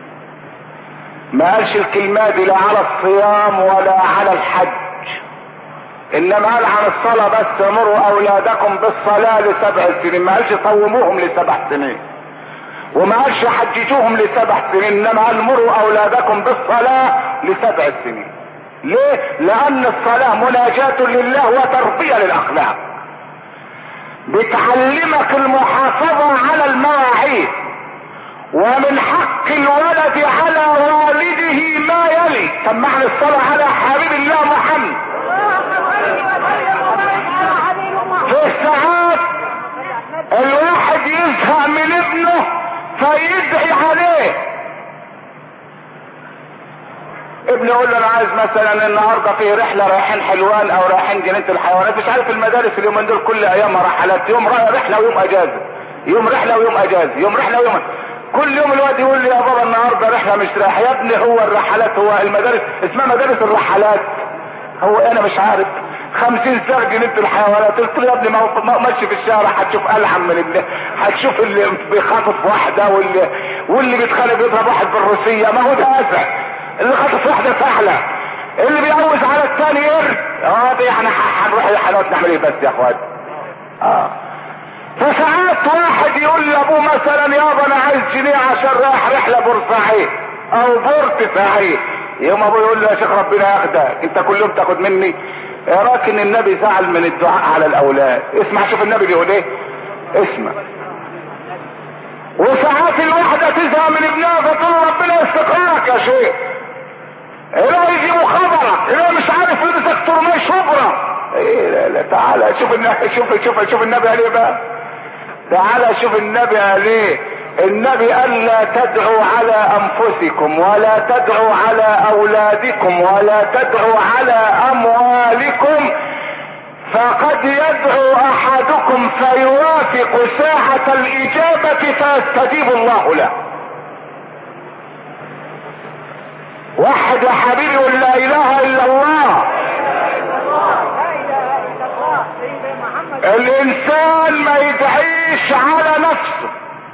ما قالش الكلمة دي لا على الصيام ولا على الحج انما قال عن الصلاة بس مروا اولادكم بالصلاة لسبع سنين ما قالش صوموهم لسبع سنين وما قالش حججوهم لسبع سنين انما قال مروا اولادكم بالصلاة لسبع سنين ليه لان الصلاة مناجاة لله وتربية للاخلاق بتعلمك المحافظة على المواعيد ومن حق الولد على والده ما يلي سمعنا الصلاة على حبيب الله محمد في ساعات الواحد يزهق من ابنه فيدعي عليه ابني يقول له انا عايز مثلا النهارده في رحله رايحين حلوان او رايحين جنينه الحيوانات مش عارف المدارس اليومين دول كل ايامها رحلات يوم رحله ويوم اجازه يوم رحله ويوم اجازه يوم رحله ويوم كل يوم الواد يقول لي يا بابا النهارده رحله مش رايح يا ابني هو الرحلات هو المدارس اسمها مدارس الرحلات هو انا مش عارف خمسين سرج انت الحيوانات قلت له يا ابني ما هو ما- ماشي في الشارع هتشوف العم من ابنه هتشوف اللي بيخاطف واحده واللي واللي بيتخانق بيضرب واحد بالروسيه ما هو ده اذى اللي خاطف واحده سهله اللي بيعوز على الثاني قرد اه دي احنا ح- هنروح الحلوات نعمل ايه بس يا اخوات اه فساعات واحد يقول لابوه مثلا يابا انا عايز جنيه عشان رايح رحله بورسعيد او بورسعيد يوم ابوه يقول له يا شيخ ربنا ياخدك انت كل يوم تاخد مني لكن النبي زعل من الدعاء على الاولاد اسمع شوف النبي بيقول ايه اسمع وساعات الواحدة تزهق من ابنها فتقول ربنا يستقرارك يا شيخ هنا يجيبوا خبرك هنا مش عارف لبسك ترمي شبرة ايه لا لا تعالى شوف النبي شوف شوف شوف النبي قال ايه بقى تعالى شوف النبي قال ايه النبي قال لا تدعوا على انفسكم ولا تدعوا على اولادكم ولا تدعوا على اموالكم فقد يدعو احدكم فيوافق ساعة الاجابة فيستجيب الله له وحد يا حبيبي قل لا اله الا الله الانسان ما يدعيش على نفسه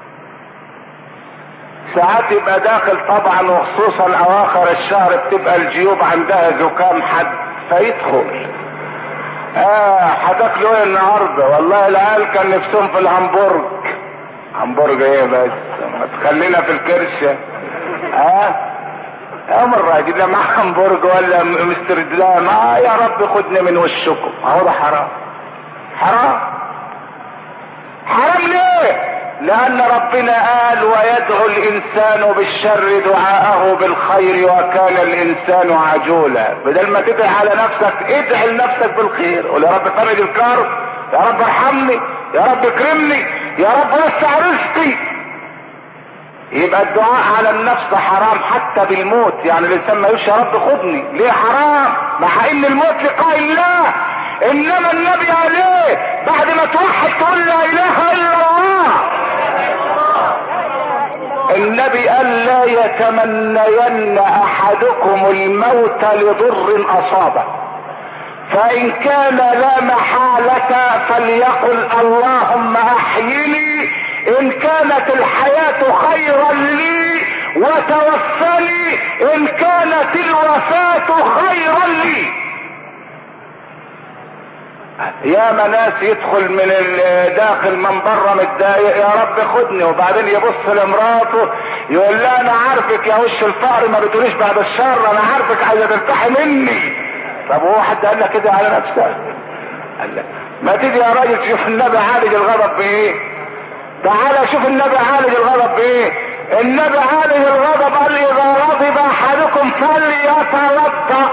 ساعات يبقى داخل طبعا وخصوصا اواخر الشهر بتبقى الجيوب عندها زكام حد فيدخل اه هتاكلوا ايه النهارده والله العيال كان نفسهم في الهمبرج همبرج ايه بس ما تخلينا في الكرشه اه يوم الراجل لا مع همبرج ولا مستردلام آه يا رب خدني من وشكم اهو ده حرام حرام حرام ليه لان ربنا قال ويدعو الانسان بالشر دعاءه بالخير وكان الانسان عجولا بدل ما تدعي على نفسك ادعي لنفسك بالخير قول يا رب فرج الكرب يا رب ارحمني يا رب اكرمني يا رب وسع رزقي يبقى الدعاء على النفس حرام حتى بالموت يعني الانسان ما يقولش يا رب خدني ليه حرام مع ان الموت لقاء الله انما النبي قال ايه بعد ما توحد تقول لا اله الا الله النبي قال لا يتمنين احدكم الموت لضر اصابه فان كان لا محالة فليقل اللهم احيني ان كانت الحياة خيرا لي وتوفني ان كانت الوفاة خيرا لي يا ناس يدخل من داخل من بره متضايق يا رب خدني وبعدين يبص لمراته يقول لها انا عارفك يا وش الفقر ما بتقوليش بعد الشر انا عارفك عايزه ترتاحي مني طب هو حد قال لك كده على نفسك قال لك ما تيجي يا راجل تشوف النبي عالج الغضب بايه تعالى شوف النبي عالج الغضب بايه النبي عالج الغضب قال اذا غضب احدكم فليتوضا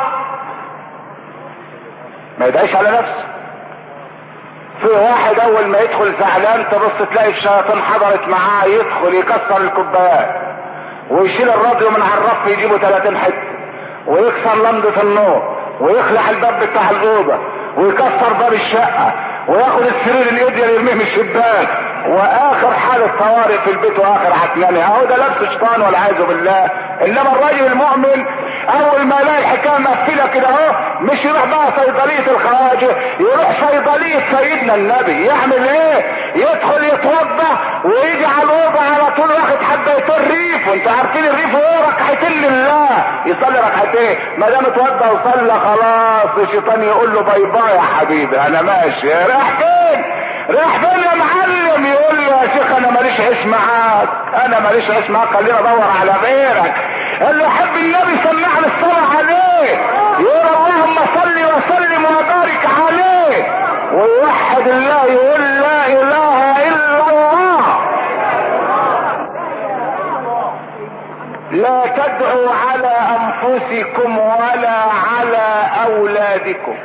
ما يدعيش على نفسه في واحد اول ما يدخل زعلان تبص تلاقي الشياطين حضرت معاه يدخل يكسر الكوبايات ويشيل الراديو من على الرف يجيبه 30 حته ويكسر لمضة النور ويخلع الباب بتاع الاوضه ويكسر باب الشقه وياخد السرير الابيض يرميه من الشباك واخر حالة طوارئ في البيت واخر عتماني اهو ده لبس شيطان والعياذ بالله انما الراجل المؤمن اول ما يلاقي الحكايه مقفله كده اهو مش يروح بقى صيدليه الخواجه يروح صيدليه سيدنا النبي يعمل ايه يدخل يتوضا ويجي على الاوضه على طول واخد حبايتين ريف وانتوا عارفين الريف هو ركعتين لله يصلي ركعتين ما دام اتوضا وصلى خلاص الشيطان يقول له باي باي يا حبيبي انا ماشي رايح فين رايح فين يا معلم يقول له يا شيخ انا ماليش عيش معاك انا ماليش عيش معاك خليني ادور على غيرك قال له حب النبي سمعني الصلاة عليه يقول اللهم صل وسلم وبارك عليه ويوحد الله يقول لا اله الا الله لا تدعوا على انفسكم ولا على اولادكم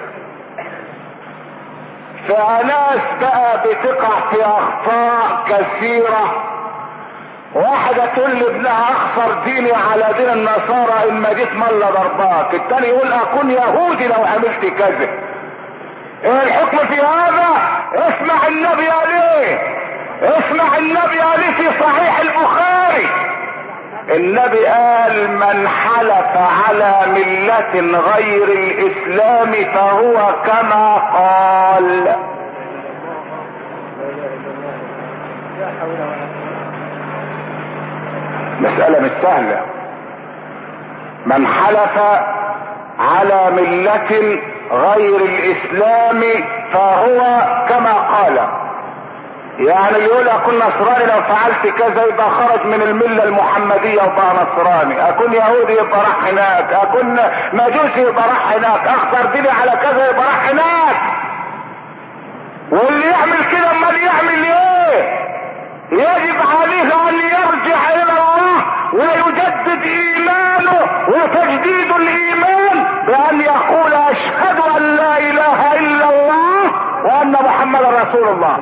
فناس بقى بتقع في اخطاء كثيرة واحدة تقول لابنها اخسر ديني على دين النصارى ان ما جيت ملا ضرباك التاني يقول اكون يهودي لو عملت كذا ايه الحكم في هذا اسمع النبي عليه اسمع النبي عليه في صحيح البخاري النبي قال من حلف على ملة غير الاسلام فهو كما قال مسألة مش سهلة من حلف على ملة غير الاسلام فهو كما قال يعني اللي يقول اكون نصراني لو فعلت كذا يبقى خرج من الملة المحمدية وبقى نصراني اكون يهودي يبقى راح هناك اكون مجوسي يبقى راح هناك اخسر ديني على كذا يبقى راح هناك واللي يعمل كده امال يعمل ايه يجب عليه ان يرجع الى الله ويجدد ايمانه وتجديد الايمان بان يقول اشهد ان لا اله الا الله وان محمدا رسول الله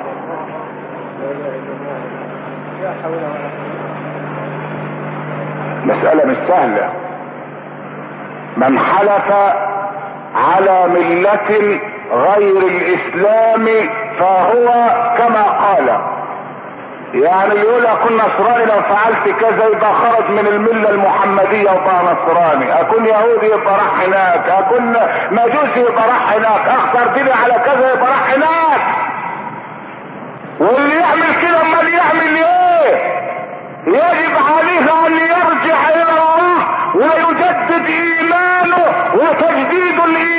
مسألة مش سهلة من حلف على ملة غير الاسلام فهو كما قال يعني اللي يقول اكون نصراني لو فعلت كذا يبقى خرج من الملة المحمدية وبقى نصراني اكون يهودي يبقى راح هناك اكون مجوسي يبقى راح هناك اخسر ديني على كذا يبقى راح هناك واللي يعمل كده امال يعمل ايه يجب عليه ان يرجع الى الله ويجدد ايمانه وتجديد الايمان